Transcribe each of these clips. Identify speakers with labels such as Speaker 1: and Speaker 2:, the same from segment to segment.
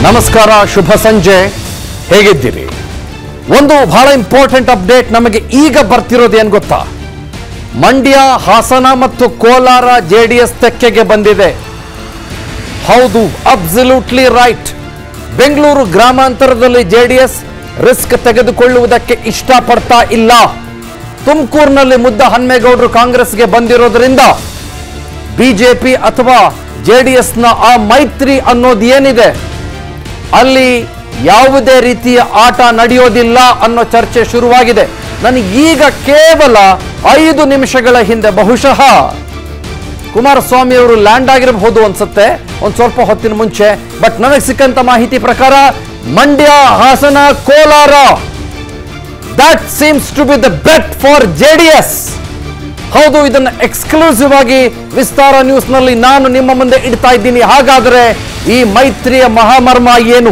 Speaker 1: ನಮಸ್ಕಾರ ಶುಭ ಸಂಜೆ ಹೇಗಿದ್ದೀರಿ ಒಂದು ಬಹಳ ಇಂಪಾರ್ಟೆಂಟ್ ಅಪ್ಡೇಟ್ ನಮಗೆ ಈಗ ಬರ್ತಿರೋದು ಏನು ಗೊತ್ತಾ ಮಂಡ್ಯ ಹಾಸನ ಮತ್ತು ಕೋಲಾರ ಜೆ ಡಿ ಎಸ್ ತೆಕ್ಕೆಗೆ ಬಂದಿದೆ ಹೌದು ಅಬ್ಸಲ್ಯೂಟ್ಲಿ ರೈಟ್ ಬೆಂಗಳೂರು ಗ್ರಾಮಾಂತರದಲ್ಲಿ ಜೆ ಡಿ ಎಸ್ ರಿಸ್ಕ್ ತೆಗೆದುಕೊಳ್ಳುವುದಕ್ಕೆ ಇಷ್ಟಪಡ್ತಾ ಇಲ್ಲ ತುಮಕೂರಿನಲ್ಲಿ ಮುದ್ದ ಹನ್ಮೇಗೌಡರು ಕಾಂಗ್ರೆಸ್ಗೆ ಬಂದಿರೋದ್ರಿಂದ ಬಿಜೆಪಿ ಅಥವಾ ಜೆ ಡಿ ಎಸ್ನ ಆ ಮೈತ್ರಿ ಅನ್ನೋದು ಏನಿದೆ ಅಲ್ಲಿ ಯಾವುದೇ ರೀತಿಯ ಆಟ ನಡೆಯೋದಿಲ್ಲ ಅನ್ನೋ ಚರ್ಚೆ ಶುರುವಾಗಿದೆ ನನಗೆ ಈಗ ಕೇವಲ ಐದು ನಿಮಿಷಗಳ ಹಿಂದೆ ಬಹುಶಃ ಕುಮಾರಸ್ವಾಮಿ ಅವರು ಲ್ಯಾಂಡ್ ಆಗಿರಬಹುದು ಅನ್ಸುತ್ತೆ ಒಂದು ಸ್ವಲ್ಪ ಹೊತ್ತಿನ ಮುಂಚೆ ಬಟ್ ನನಗೆ ಸಿಕ್ಕಂತ ಮಾಹಿತಿ ಪ್ರಕಾರ Mandya Hassan Kolar that seems to be the bet for J D S ಹೌದು ಇದನ್ನು ಎಕ್ಸ್ಕ್ಲೂಸಿವ್ ಆಗಿ ವಿಸ್ತಾರ ನ್ಯೂಸ್ ನಲ್ಲಿ ನಾನು ನಿಮ್ಮ ಮುಂದೆ ಇಡ್ತಾ ಇದ್ದೀನಿ ಹಾಗಾದರೆ ಈ ಮೈತ್ರಿಯ ಮಹಾಮರ್ಮ ಏನು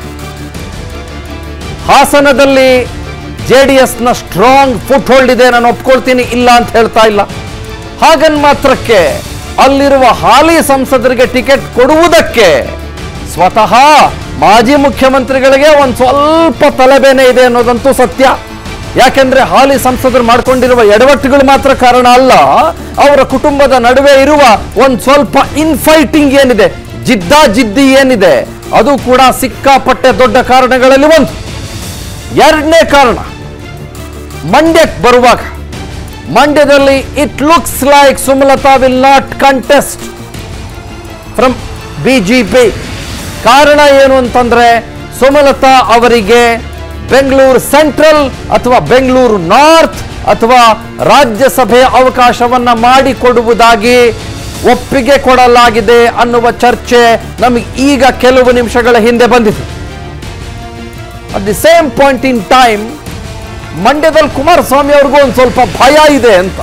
Speaker 1: ಹಾಸನದಲ್ಲಿ ಜೆ ಡಿ ಎಸ್ನ ಸ್ಟ್ರಾಂಗ್ ಫುಟ್ ಹೋಲ್ಡ್ ಇದೆ ನಾನು ಒಪ್ಕೊಳ್ತೀನಿ ಇಲ್ಲ ಅಂತ ಹೇಳ್ತಾ ಇಲ್ಲ ಹಾಗನ್ ಮಾತ್ರಕ್ಕೆ ಅಲ್ಲಿರುವ ಹಾಲಿ ಸಂಸದರಿಗೆ ಟಿಕೆಟ್ ಕೊಡುವುದಕ್ಕೆ ಸ್ವತಃ ಮಾಜಿ ಮುಖ್ಯಮಂತ್ರಿಗಳಿಗೆ ಒಂದು ಸ್ವಲ್ಪ ತಲೆಬೇನೆ ಇದೆ ಅನ್ನೋದಂತೂ ಸತ್ಯ ಯಾಕೆಂದ್ರೆ ಹಾಲಿ ಸಂಸದರು ಮಾಡ್ಕೊಂಡಿರುವ ಎಡವಟ್ಟುಗಳು ಮಾತ್ರ ಕಾರಣ ಅಲ್ಲ ಅವರ ಕುಟುಂಬದ ನಡುವೆ ಇರುವ ಒಂದು ಸ್ವಲ್ಪ ಇನ್ಫೈಟಿಂಗ್ ಏನಿದೆ ಜಿದ್ದಾ ಜಿದ್ದಿ ಏನಿದೆ ಅದು ಕೂಡ ಸಿಕ್ಕಾಪಟ್ಟೆ ದೊಡ್ಡ ಕಾರಣಗಳಲ್ಲಿ ಒಂದು ಎರಡನೇ ಕಾರಣ ಮಂಡ್ಯಕ್ಕೆ ಬರುವಾಗ ಮಂಡ್ಯದಲ್ಲಿ it looks like Sumalatha will not contest from BJP ಕಾರಣ ಏನು ಅಂತಂದ್ರೆ ಸುಮಲತಾ ಅವರಿಗೆ ಬೆಂಗಳೂರು ಸೆಂಟ್ರಲ್ ಅಥವಾ ಬೆಂಗಳೂರು ನಾರ್ತ್ ಅಥವಾ ರಾಜ್ಯಸಭೆಯ ಅವಕಾಶವನ್ನ ಮಾಡಿಕೊಡುವುದಾಗಿ ಒಪ್ಪಿಗೆ ಕೊಡಲಾಗಿದೆ ಅನ್ನುವ ಚರ್ಚೆ ನಮಗೆ ಈಗ ಕೆಲವು ನಿಮಿಷಗಳ ಹಿಂದೆ ಬಂದಿದೆ at the same point in time ಮಂಡ್ಯದಲ್ಲಿ ಕುಮಾರಸ್ವಾಮಿ ಅವ್ರಿಗೂ ಒಂದು ಸ್ವಲ್ಪ ಭಯ ಇದೆ ಅಂತ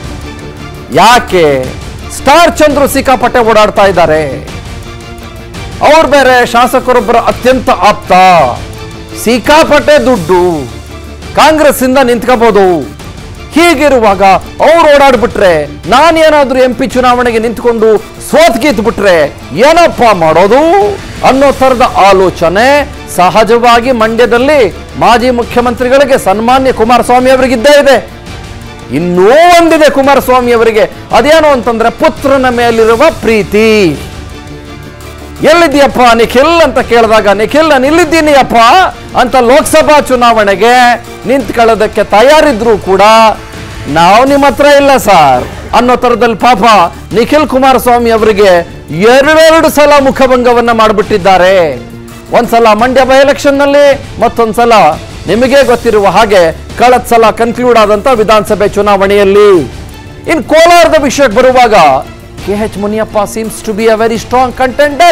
Speaker 1: ಯಾಕೆ ಸ್ಟಾರ್ ಚಂದ್ರು ಸಿಕ್ಕಾಪಟ್ಟೆ ಓಡಾಡ್ತಾ ಇದ್ದಾರೆ ಅವ್ರು ಬೇರೆ ಶಾಸಕರೊಬ್ಬರ ಅತ್ಯಂತ ಆಪ್ತ ಸಿಕ್ಕಾಪಟ್ಟೆ ದುಡ್ಡು ಕಾಂಗ್ರೆಸ್ ಇಂದ ನಿಂತ್ಕೋಬಹುದು ಹೀಗಿರುವಾಗ ಅವ್ರು ಓಡಾಡ್ಬಿಟ್ರೆ ನಾನೇನಾದ್ರೂ ಎಂ ಪಿ ಚುನಾವಣೆಗೆ ನಿಂತ್ಕೊಂಡು ಸೋತ್ ಗೀತ್ ಬಿಟ್ರೆ ಏನಪ್ಪ ಮಾಡೋದು ಅನ್ನೋ ಥರದ ಆಲೋಚನೆ ಸಹಜವಾಗಿ ಮಂಡ್ಯದಲ್ಲಿ ಮಾಜಿ ಮುಖ್ಯಮಂತ್ರಿಗಳಿಗೆ ಸನ್ಮಾನ್ಯ ಕುಮಾರಸ್ವಾಮಿ ಅವರಿಗಿದ್ದೇ ಇದೆ ಇನ್ನೂ ಒಂದಿದೆ ಕುಮಾರಸ್ವಾಮಿ ಅವರಿಗೆ ಅದೇನು ಅಂತಂದ್ರೆ ಪುತ್ರನ ಮೇಲಿರುವ ಪ್ರೀತಿ ಎಲ್ಲಿದ್ದೀಯಪ್ಪ ನಿಖಿಲ್ ಅಂತ ಕೇಳಿದಾಗ ನಿಖಿಲ್ ನಾನು ಇಲ್ಲಿದ್ದೀನಿ ಅಪ್ಪ ಅಂತ ಲೋಕಸಭಾ ಚುನಾವಣೆಗೆ ನಿಂತ್ಕೊಳ್ಳೋದಕ್ಕೆ ತಯಾರಿದ್ರು ಕೂಡ ನಾವು ನಿಮ್ಮ ಹತ್ರ ಇಲ್ಲ ಸರ್ ಅನ್ನೋ ಥರದಲ್ಲಿ ಪಾಪ ನಿಖಿಲ್ ಕುಮಾರಸ್ವಾಮಿ ಅವರಿಗೆ ಎರಡೆರಡು ಸಲ ಮುಖಭಂಗವನ್ನ ಮಾಡಿಬಿಟ್ಟಿದ್ದಾರೆ ಒಂದ್ಸಲ ಮಂಡ್ಯ ಬೈ ಎಲೆಕ್ಷನ್ನಲ್ಲಿ ಮತ್ತೊಂದ್ಸಲ ನಿಮಗೆ ಗೊತ್ತಿರುವ ಹಾಗೆ ಕಳೆದ ಸಲ ಕನ್ಕ್ಲೂಡ್ ಆದಂತ ವಿಧಾನಸಭೆ ಚುನಾವಣೆಯಲ್ಲಿ ಇನ್ ಕೋಲಾರದ ವಿಷಯಕ್ಕೆ ಬರುವಾಗ K H Muniyappa seems to be a very strong contender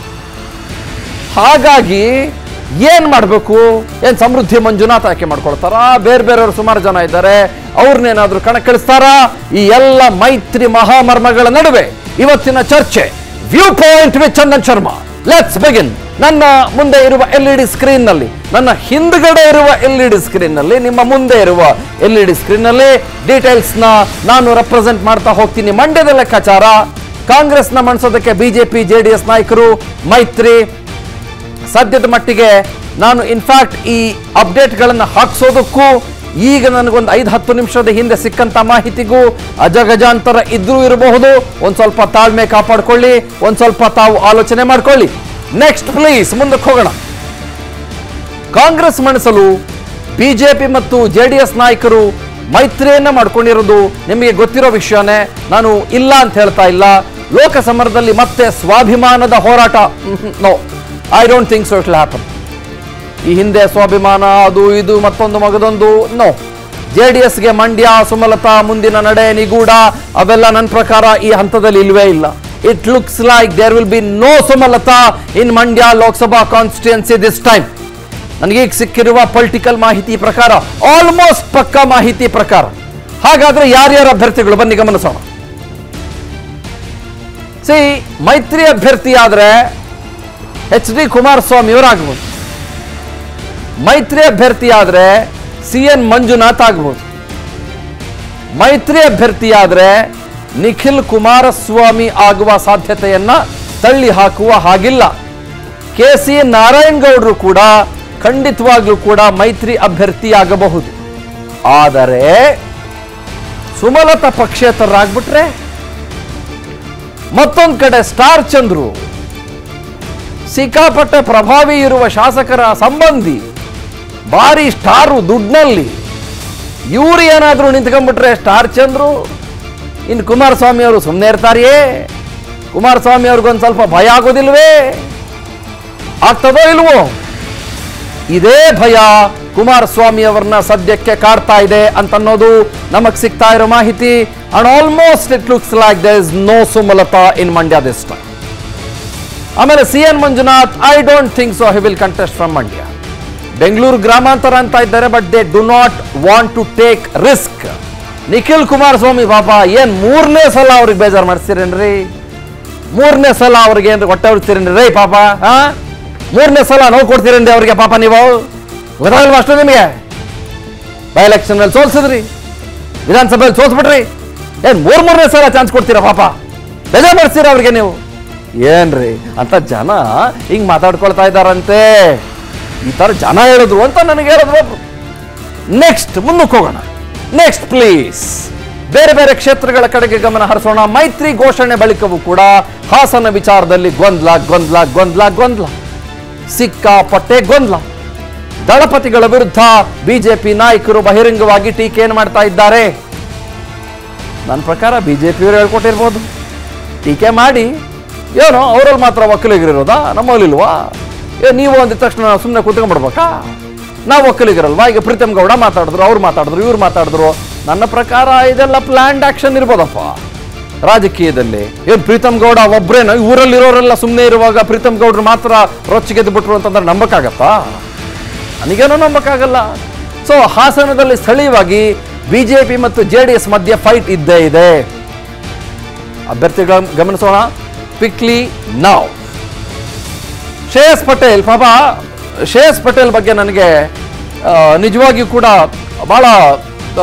Speaker 1: ಹಾಗಾಗಿ ಏನ್ ಮಾಡಬೇಕು ಏನ್ ಸಮೃದ್ಧಿ ಮಂಜುನಾಥ್ ಆಯ್ಕೆ ಮಾಡ್ಕೊಳ್ತಾರ ಬೇರೆ ಬೇರೆಯವರು ಸುಮಾರು ಜನ ಇದ್ದಾರೆ ಅವ್ರನ್ನೇನಾದ್ರೂ ಕಣಕ್ಕಿಳಿಸ್ತಾರ ಈ ಎಲ್ಲ ಮೈತ್ರಿ ಮಹಾಮರ್ಮಗಳ ನಡುವೆ ಇವತ್ತಿನ ಚರ್ಚೆ viewpoint with Chandan Sharma let's begin ನನ್ನ ಮುಂದೆ ಇರುವ ಎಲ್ ಇ ಡಿ ಸ್ಕ್ರೀನ್ ನಲ್ಲಿ ನನ್ನ ಹಿಂದ್ಗಡೆ ಇರುವ ಎಲ್ ಇ ಡಿ ಸ್ಕ್ರೀನ್ ನಲ್ಲಿ ನಿಮ್ಮ ಮುಂದೆ ಇರುವ ಎಲ್ ಇ ಡಿ ಸ್ಕ್ರೀನ್ ನಲ್ಲಿ ಡೀಟೇಲ್ಸ್ ನ ನಾನು ರೆಪ್ರೆಸೆಂಟ್ ಮಾಡ್ತಾ ಹೋಗ್ತೀನಿ ಮಂಡ್ಯದ ಲೆಕ್ಕಾಚಾರ ಕಾಂಗ್ರೆಸ್ನ ಮಣಿಸೋದಕ್ಕೆ ಬಿಜೆಪಿ ಜೆಡಿಎಸ್ ನಾಯಕರು ಮೈತ್ರಿ ಸದ್ಯದ ಮಟ್ಟಿಗೆ ನಾನು ಇನ್ಫ್ಯಾಕ್ಟ್ ಈ ಅಪ್ಡೇಟ್ಗಳನ್ನು ಹಾಕ್ಸೋದಕ್ಕೂ ಈಗ ನನಗೊಂದು ಐದು ಹತ್ತು ನಿಮಿಷದ ಹಿಂದೆ ಸಿಕ್ಕಂತ ಮಾಹಿತಿಗೂ ಅಜಗಜಾಂತರ ಇದ್ರೂ ಇರಬಹುದು ಒಂದು ಸ್ವಲ್ಪ ತಾಳ್ಮೆ ಕಾಪಾಡ್ಕೊಳ್ಳಿ ಒಂದು ಸ್ವಲ್ಪ ತಾವು ಆಲೋಚನೆ ಮಾಡ್ಕೊಳ್ಳಿ ನೆಕ್ಸ್ಟ್ ಪ್ಲೀಸ್ ಮುಂದಕ್ಕೆ ಹೋಗೋಣ ಕಾಂಗ್ರೆಸ್ ಮಣಿಸಲು ಬಿಜೆಪಿ ಮತ್ತು ಜೆ ಡಿ ಎಸ್ ನಾಯಕರು ಮೈತ್ರಿಯನ್ನ ಮಾಡ್ಕೊಂಡಿರೋದು ನಿಮಗೆ ಗೊತ್ತಿರೋ ವಿಷಯನೇ ನಾನು ಇಲ್ಲ ಅಂತ ಹೇಳ್ತಾ ಇಲ್ಲ ಲೋಕಸಮರದಲ್ಲಿ ಮತ್ತೆ ಸ್ವಾಭಿಮಾನದ ಹೋರಾಟ no I don't think so it happen ಈ ಹಿಂದೆ ಸ್ವಾಭಿಮಾನ ಅದು ಇದು ಮತ್ತೊಂದು ಮಗದೊಂದು ನೋ ಜೆ ಡಿ ಎಸ್ಗೆ ಮಂಡ್ಯ ಸುಮಲತಾ ಮುಂದಿನ ನಡೆ ನಿಗೂಢ ಅವೆಲ್ಲ ನನ್ನ ಪ್ರಕಾರ ಈ ಹಂತದಲ್ಲಿ ಇಲ್ವೇ ಇಲ್ಲ it looks like there will be no Sumalatha in Mandya Lok Sabha constituency this time ನನಗೀಗ ಸಿಕ್ಕಿರುವ ಪೊಲಿಟಿಕಲ್ ಮಾಹಿತಿ ಪ್ರಕಾರ ಆಲ್ಮೋಸ್ಟ್ ಪಕ್ಕಾ ಮಾಹಿತಿ ಪ್ರಕಾರ ಹಾಗಾದ್ರೆ ಯಾರ್ಯಾರ ಅಭ್ಯರ್ಥಿಗಳು ಬನ್ನಿ ಗಮನಿಸೋಣ ಸಿ ಮೈತ್ರಿ ಅಭ್ಯರ್ಥಿ ಆದ್ರೆ ಎಚ್ ಡಿ ಕುಮಾರಸ್ವಾಮಿ ಅವರಾಗ್ಬೋದು ಮೈತ್ರಿ ಅಭ್ಯರ್ಥಿ ಆದ್ರೆ ಸಿ ಎನ್ ಮಂಜುನಾಥ್ ಆಗ್ಬೋದು ಮೈತ್ರಿ ಅಭ್ಯರ್ಥಿ ಆದ್ರೆ ನಿಖಿಲ್ ಕುಮಾರಸ್ವಾಮಿ ಆಗುವ ಸಾಧ್ಯತೆಯನ್ನ ತಳ್ಳಿ ಹಾಕುವ ಹಾಗಿಲ್ಲ ಕೆ ಸಿ ನಾರಾಯಣ್ ಗೌಡರು ಕೂಡ ಖಂಡಿತವಾಗ್ಲೂ ಕೂಡ ಮೈತ್ರಿ ಅಭ್ಯರ್ಥಿಯಾಗಬಹುದು ಆದರೆ ಸುಮಲತಾ ಪಕ್ಷೇತರರಾಗ್ಬಿಟ್ರೆ ಮತ್ತೊಂದು ಕಡೆ ಸ್ಟಾರ್ ಚಂದ್ರು ಸಿಕ್ಕಾಪಟ್ಟೆ ಪ್ರಭಾವಿ ಇರುವ ಶಾಸಕರ ಸಂಬಂಧಿ ಭಾರಿ ಸ್ಟಾರು ದುಡ್ಡಿನಲ್ಲಿ ಇವ್ರು ಏನಾದರೂ ನಿಂತ್ಕೊಂಡ್ಬಿಟ್ರೆ ಸ್ಟಾರ್ ಚಂದ್ರು ಇನ್ನು ಕುಮಾರಸ್ವಾಮಿ ಅವರು ಸುಮ್ಮನೆ ಇರ್ತಾರೆಯೇ ಕುಮಾರಸ್ವಾಮಿ ಅವ್ರಿಗೊಂದು ಸ್ವಲ್ಪ ಭಯ ಆಗೋದಿಲ್ವೇ ಆಗ್ತದೋ ಇಲ್ವೋ ಇದೇ ಭಯ ಕುಮಾರಸ್ವಾಮಿ ಅವರನ್ನ ಸದ್ಯಕ್ಕೆ ಕಾಡ್ತಾ ಇದೆ ಅಂತನ್ನೋದು ನಮಗ್ ಸಿಗ್ತಾ ಇರೋ ಮಾಹಿತಿ and almost it looks like the is no Sumalatha in Mandya this time ಆಮೇಲೆ C N Manjunath I don't think so he will contest from Mandya Bengaluru ಗ್ರಾಮಾಂತರ ಅಂತ ಇದ್ದಾರೆ but they do not want to take risk Nikhil Kumaraswamy ಪಾಪ ಏನ್ ಮೂರನೇ ಸಲ ಅವ್ರಿಗೆ ಬೇಜಾರು ಮಾಡಿಸ್ತೀರೇನ್ರಿ ಮೂರನೇ ಸಲ ಅವ್ರಿಗೆ ಏನ್ರಿ ಹೊಟ್ಟೆ ಉಳಿಸ್ತೀರೇನ್ರಿ ರೈ ಪಾಪ ಹಾ ಮೂರನೇ ಸಲ ನೋವು ಕೊಡ್ತೀರೇನ್ರಿ ಅವ್ರಿಗೆ ಪಾಪ ನೀವು ಗೊತ್ತಾಗಲ್ವಾ ಅಷ್ಟು ನಿಮಗೆ ಬೈ ಎಲೆಕ್ಷನ್ ಅಲ್ಲಿ ಸೋಲ್ಸಿದ್ರಿ ವಿಧಾನಸಭೆಯಲ್ಲಿ ಸೋಲ್ಸ್ಬಿಟ್ರಿ ಏನ್ ಮೂರ್ ಮೂರನೇ ಸಲ ಚಾನ್ಸ್ ಕೊಡ್ತೀರಾ ಪಾಪ ಬೇಜಾರು ಮಾಡಿಸ್ತೀರಾ ಅವ್ರಿಗೆ ನೀವು ಏನ್ರಿ ಅಂತ ಜನ ಹಿಂಗ್ ಮಾತಾಡ್ಕೊಳ್ತಾ ಇದ್ದಾರಂತೆ ಈ ತರ ಜನ ಹೇಳಿದ್ರು ಅಂತ ನನಗೆ ಹೇಳಿದ್ರು ಒಬ್ರು ನೆಕ್ಸ್ಟ್ ಮುಂದಕ್ಕೆ ಹೋಗೋಣ ನೆಕ್ಸ್ಟ್ ಪ್ಲೀಸ್ ಬೇರೆ ಬೇರೆ ಕ್ಷೇತ್ರಗಳ ಕಡೆಗೆ ಗಮನ ಹರಿಸೋಣ ಮೈತ್ರಿ ಘೋಷಣೆ ಬಳಿಕವೂ ಕೂಡ ಹಾಸನ ವಿಚಾರದಲ್ಲಿ ಗೊಂದಲ ಗೊಂದಲ ಗೊಂದಲ ಗೊಂದಲ ಸಿಕ್ಕಾಪಟ್ಟೆ ಗೊಂದಲ ದಳಪತಿಗಳ ವಿರುದ್ಧ ಬಿಜೆಪಿ ನಾಯಕರು ಬಹಿರಂಗವಾಗಿ ಟೀಕೆಯನ್ನು ಮಾಡ್ತಾ ಇದ್ದಾರೆ ನನ್ನ ಪ್ರಕಾರ ಬಿಜೆಪಿಯವರು ಹೇಳ್ಕೊಟ್ಟಿರ್ಬೋದು ಟೀಕೆ ಮಾಡಿ ಏನೋ ಅವರಲ್ಲಿ ಮಾತ್ರ ಒಕ್ಕಲಿಗರಿರೋದಾ ನಮ್ಮಲ್ಲಿಲ್ವಾ ಏ ನೀವು ಅಂದಿದ ತಕ್ಷಣ ಸುಮ್ಮನೆ ಕೂತ್ಕೊಂಡ್ಬಿಡ್ಬೇಕಾ ನಾವು ಒಕ್ಕಲಿಗರಲ್ವಾ ಈಗ ಪ್ರೀತಮ್ ಗೌಡ ಮಾತಾಡಿದ್ರು ಅವ್ರು ಮಾತಾಡಿದ್ರು ಇವ್ರು ಮಾತಾಡಿದ್ರು ನನ್ನ ಪ್ರಕಾರ ಇದೆಲ್ಲ ಪ್ಲಾನ್ಡ್ ಆಕ್ಷನ್ ಇರ್ಬೋದಪ್ಪ ರಾಜಕೀಯದಲ್ಲಿ ಏನು ಪ್ರೀತಮ್ ಗೌಡ ಒಬ್ರೇನೋ ಊರಲ್ಲಿರೋರೆಲ್ಲ ಸುಮ್ಮನೆ ಇರುವಾಗ ಪ್ರೀತಮ್ ಗೌಡ್ರು ಮಾತ್ರ ರೊಚ್ಚಿಗೆದ್ದು ಬಿಟ್ರು ಅಂತಂದ್ರೆ ನಂಬಕ್ಕಾಗತ್ತಾ ನನಗೇನೋ ನಂಬಕ್ಕಾಗಲ್ಲ ಸೊ ಹಾಸನದಲ್ಲಿ ಸ್ಥಳೀಯವಾಗಿ ಬಿಜೆಪಿ ಮತ್ತು ಜೆ ಡಿ ಎಸ್ ಮಧ್ಯೆ ಫೈಟ್ ಇದ್ದೇ ಇದೆ ಅಭ್ಯರ್ಥಿಗಳ ಗಮನಿಸೋಣ ಕ್ವಿಕ್ಲಿ ನಾವ್ ಶ್ರೇಯಸ್ ಪಟೇಲ್ ಪಾಪ ಶ್ರೇಯಸ್ ಪಟೇಲ್ ಬಗ್ಗೆ ನನಗೆ ಆ, ನಿಜವಾಗಿಯೂ ಕೂಡ ಬಹಳ ಆ,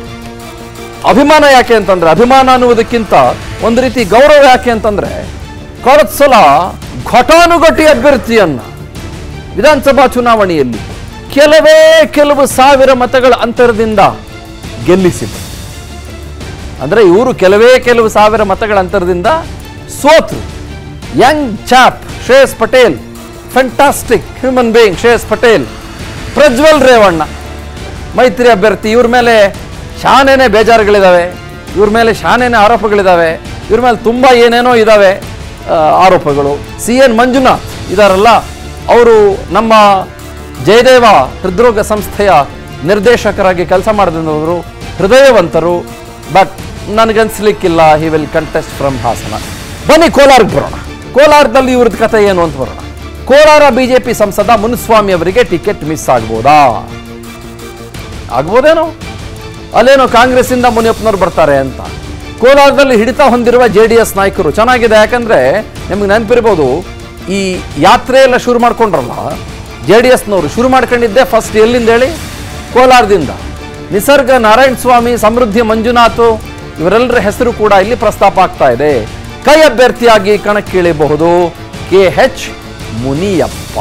Speaker 1: ಅಭಿಮಾನ ಯಾಕೆ ಅಂತಂದ್ರೆ ಅಭಿಮಾನ ಅನ್ನುವುದಕ್ಕಿಂತ ಒಂದು ರೀತಿ ಗೌರವ ಯಾಕೆ ಅಂತಂದ್ರೆ ಕಳೆದ ಸಲ ಘಟಾನುಘಟಿ ಅಭ್ಯರ್ಥಿಯನ್ನ ವಿಧಾನಸಭಾ ಚುನಾವಣೆಯಲ್ಲಿ ಕೆಲವೇ ಕೆಲವು ಸಾವಿರ ಮತಗಳ ಅಂತರದಿಂದ ಗೆಲ್ಲಿಸಿದರು ಅಂದ್ರೆ ಇವರು ಕೆಲವೇ ಕೆಲವು ಸಾವಿರ ಮತಗಳ ಅಂತರದಿಂದ ಸೋತು young chap Shreyas Patel fantastic human being Shreyas Patel Prajwal Revanna ಮೈತ್ರಿ ಅಭ್ಯರ್ಥಿ ಇವ್ರ ಮೇಲೆ ಶಾನೇನೆ ಬೇಜಾರುಗಳಿದಾವೆ ಇವ್ರ ಮೇಲೆ ಶಾನೇನೆ ಆರೋಪಗಳಿದಾವೆ ಇವ್ರ ಮೇಲೆ ತುಂಬ ಏನೇನೋ ಇದಾವೆ ಆ, ಆರೋಪಗಳು ಸಿ ಎನ್ ಮಂಜುನಾಥ್ ಇದಾರಲ್ಲ ಅವರು ನಮ್ಮ ಜಯದೇವ ಹೃದ್ರೋಗ ಸಂಸ್ಥೆಯ ನಿರ್ದೇಶಕರಾಗಿ ಕೆಲಸ ಮಾಡಿದವರು ಹೃದಯವಂತರು ಬಟ್ ನನಗನ್ಸ್ಲಿಕ್ಕಿಲ್ಲ he will contest from Hassan ಬನ್ನಿ ಕೋಲಾರ್ಗೆ ಬರೋಣ ಕೋಲಾರದಲ್ಲಿ ಇವ್ರದ್ದು ಕಥೆ ಏನು ಅಂತ ಬರೋಣ ಕೋಲಾರ ಬಿಜೆಪಿ ಸಂಸದ ಮುನಿಸ್ವಾಮಿ ಅವರಿಗೆ ಟಿಕೆಟ್ ಮಿಸ್ ಆಗ್ಬೋದಾ ಆಗ್ಬೋದೇನೋ ಅಲ್ಲೇನೋ ಕಾಂಗ್ರೆಸ್ಸಿಂದ ಮುನಿಯಪ್ಪನವ್ರು ಬರ್ತಾರೆ ಅಂತ ಕೋಲಾರದಲ್ಲಿ ಹಿಡಿತ ಹೊಂದಿರುವ ಜೆ ಡಿ ಎಸ್ ನಾಯಕರು ಚೆನ್ನಾಗಿದೆ ಯಾಕಂದ್ರೆ ನಿಮ್ಗೆ ನೆನಪಿರ್ಬೋದು ಈ ಯಾತ್ರೆ ಎಲ್ಲ ಶುರು ಮಾಡ್ಕೊಂಡ್ರಲ್ಲ ಜೆ ಡಿ ಎಸ್ನವರು ಶುರು ಮಾಡ್ಕೊಂಡಿದ್ದೆ ಫಸ್ಟ್ ಎಲ್ಲಿಂದ ಹೇಳಿ ಕೋಲಾರದಿಂದ ನಿಸರ್ಗ ನಾರಾಯಣ ಸ್ವಾಮಿ ಸಮೃದ್ಧಿ ಮಂಜುನಾಥ್ ಇವರೆಲ್ಲರ ಹೆಸರು ಕೂಡ ಇಲ್ಲಿ ಪ್ರಸ್ತಾಪ ಆಗ್ತಾ ಇದೆ ಕೈ ಅಭ್ಯರ್ಥಿಯಾಗಿ ಕಣಕ್ಕಿಳಿಯಬಹುದು ಕೆ ಎಚ್ ಮುನಿಯಪ್ಪ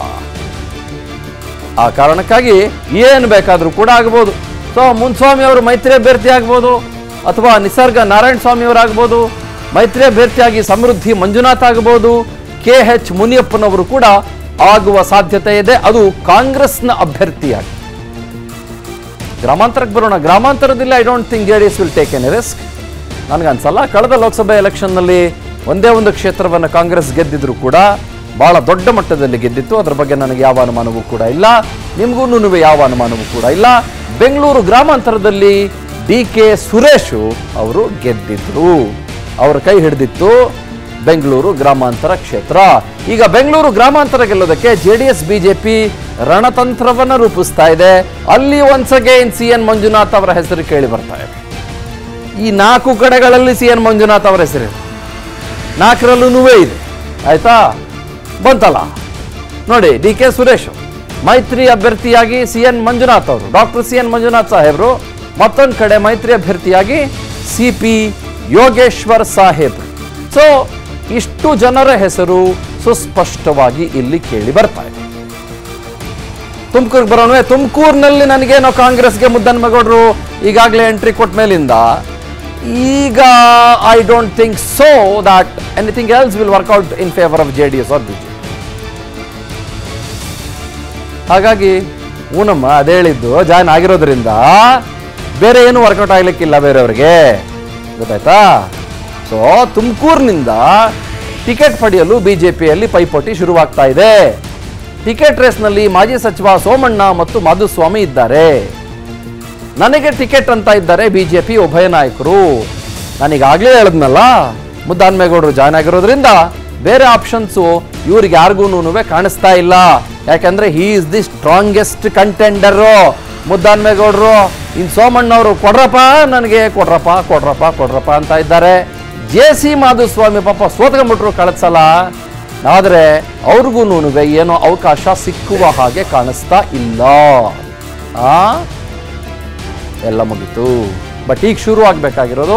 Speaker 1: ಆ ಕಾರಣಕ್ಕಾಗಿ ಏನು ಬೇಕಾದರೂ ಕೂಡ ಆಗ್ಬೋದು ಸೊ ಮುನ್ಸ್ವಾಮಿ ಅವರು ಮೈತ್ರಿ ಅಭ್ಯರ್ಥಿ ಆಗ್ಬೋದು ಅಥವಾ ನಿಸರ್ಗ ನಾರಾಯಣ ಸ್ವಾಮಿ ಅವರಾಗ್ಬೋದು ಮೈತ್ರಿ ಅಭ್ಯರ್ಥಿಯಾಗಿ ಸಮೃದ್ಧಿ ಮಂಜುನಾಥ್ ಆಗ್ಬೋದು ಕೆ ಎಚ್ ಮುನಿಯಪ್ಪನವರು ಕೂಡ ಆಗುವ ಸಾಧ್ಯತೆ ಇದೆ ಅದು ಕಾಂಗ್ರೆಸ್ನ ಅಭ್ಯರ್ಥಿಯಾಗಿ ಗ್ರಾಮಾಂತರಕ್ಕೆ ಬರೋಣ ಗ್ರಾಮಾಂತರದಲ್ಲಿ I don't think J D S will take an risk ನನಗನ್ಸಲ್ಲ ಕಳೆದ ಲೋಕಸಭೆ ಎಲೆಕ್ಷನ್ನಲ್ಲಿ ಒಂದೇ ಒಂದು ಕ್ಷೇತ್ರವನ್ನು ಕಾಂಗ್ರೆಸ್ ಗೆದ್ದಿದ್ರು ಕೂಡ ಬಹಳ ದೊಡ್ಡ ಮಟ್ಟದಲ್ಲಿ ಗೆದ್ದಿತ್ತು ಅದರ ಬಗ್ಗೆ ನನಗೆ ಯಾವ ಅನುಮಾನವೂ ಕೂಡ ಇಲ್ಲ ನಿಮಗೂ ಯಾವ ಅನುಮಾನವೂ ಕೂಡ ಇಲ್ಲ ಬೆಂಗಳೂರು ಗ್ರಾಮಾಂತರದಲ್ಲಿ ಡಿ ಕೆ ಸುರೇಶು ಅವರು ಗೆದ್ದಿದ್ರು ಅವರ ಕೈ ಹಿಡಿದಿತ್ತು ಬೆಂಗಳೂರು ಗ್ರಾಮಾಂತರ ಕ್ಷೇತ್ರ ಈಗ ಬೆಂಗಳೂರು ಗ್ರಾಮಾಂತರ ಗೆಲ್ಲೋದಕ್ಕೆ ಜೆ ಡಿ ಎಸ್ ಬಿಜೆಪಿ ರಣತಂತ್ರವನ್ನ ರೂಪಿಸ್ತಾ ಇದೆ ಅಲ್ಲಿ once again C N Manjunath ಅವರ ಹೆಸರು ಕೇಳಿ ಬರ್ತಾ ಇದೆ ಈ ನಾಲ್ಕು ಕಡೆಗಳಲ್ಲಿ ಸಿ ಎನ್ ಮಂಜುನಾಥ್ ಅವರ ಹೆಸರಿದೆ ನಾಲ್ಕರಲ್ಲೂ ಇದೆ ಆಯ್ತಾ ಬಂತಲ್ಲ ನೋಡಿ ಡಿ ಕೆ ಸುರೇಶ್ ಮೈತ್ರಿ ಅಭ್ಯರ್ಥಿಯಾಗಿ ಸಿ ಎನ್ ಮಂಜುನಾಥ್ ಅವರು ಡಾಕ್ಟರ್ ಸಿ ಎನ್ ಮಂಜುನಾಥ್ ಸಾಹೇಬರು ಮತ್ತೊಂದು ಕಡೆ ಮೈತ್ರಿ ಅಭ್ಯರ್ಥಿಯಾಗಿ ಸಿ ಪಿ ಯೋಗೇಶ್ವರ್ ಸಾಹೇಬ್ ಸೊ ಇಷ್ಟು ಜನರ ಹೆಸರು ಸುಸ್ಪಷ್ಟವಾಗಿ ಇಲ್ಲಿ ಕೇಳಿ ಬರ್ತಾ ಇದೆ ತುಮಕೂರಿಗೆ ಬರೋಣ ತುಮಕೂರಿನಲ್ಲಿ ನನಗೇನೋ ಕಾಂಗ್ರೆಸ್ಗೆ ಮುದ್ದನ್ಮೇಗೌಡರು ಈಗಾಗಲೇ ಎಂಟ್ರಿ ಕೊಟ್ಟ ಮೇಲಿಂದ ಈಗ I don't think so that anything else will work out in favour of J D S or B J ಹಾಗಾಗಿ ಊನಮ್ಮ ಅದೇ ಹೇಳಿದ್ದು ಜಾಯ್ನ್ ಆಗಿರೋದ್ರಿಂದ ಬೇರೆ ಏನು ವರ್ಕೌಟ್ ಆಗ್ಲಿಕ್ಕಿಲ್ಲ ಬೇರೆಯವ್ರಿಗೆ ಗೊತ್ತಾಯ್ತಾ ಸೊ ತುಮಕೂರಿನಿಂದ ಟಿಕೆಟ್ ಪಡೆಯಲು ಬಿಜೆಪಿಯಲ್ಲಿ ಪೈಪೋಟಿ ಶುರುವಾಗ್ತಾ ಇದೆ ಟಿಕೆಟ್ ರೇಸ್ನಲ್ಲಿ ಮಾಜಿ ಸಚಿವ ಸೋಮಣ್ಣ ಮತ್ತು ಮಾಧುಸ್ವಾಮಿ ಇದ್ದಾರೆ ನನಗೆ ಟಿಕೆಟ್ ಅಂತ ಇದ್ದಾರೆ ಬಿಜೆಪಿ ಉಭಯ ನಾಯಕರು ನಾನೀಗಾಗಲೇ ಹೇಳಿದ್ನಲ್ಲ ಮುದ್ದಾನ್ಮೇಗೌಡರು ಜಾಯ್ನ್ ಆಗಿರೋದ್ರಿಂದ ಬೇರೆ ಆಪ್ಷನ್ಸು ಇವ್ರಿಗೆ ಯಾರಿಗೂ ಕಾಣಿಸ್ತಾ ಇಲ್ಲ ಯಾಕಂದ್ರೆ he is the strongest contender ಮುದ್ದಾನ್ಮೇಗೌಡರು ಇನ್ ಸೋಮಣ್ಣವರು ಕೊಡ್ರಪ್ಪ ನನಗೆ ಕೊಡ್ರಪ್ಪ ಕೊಡ್ರಪ್ಪ ಕೊಡ್ರಪ್ಪ ಅಂತ ಇದ್ದಾರೆ ಜೆ ಸಿ ಮಾಧುಸ್ವಾಮಿ ಪಾಪ ಸೋತ್ಕೊಂಡ್ಬಿಟ್ರು ಕಳೆದ ಸಲ ಆದರೆ ಅವ್ರಿಗೂ ಏನೋ ಅವಕಾಶ ಸಿಕ್ಕುವ ಹಾಗೆ ಕಾಣಿಸ್ತಾ ಇಲ್ಲ ಆ ಎಲ್ಲ ಮುಗೀತು ಬಟ್ ಈಗ ಶುರು ಆಗಬೇಕಾಗಿರೋದು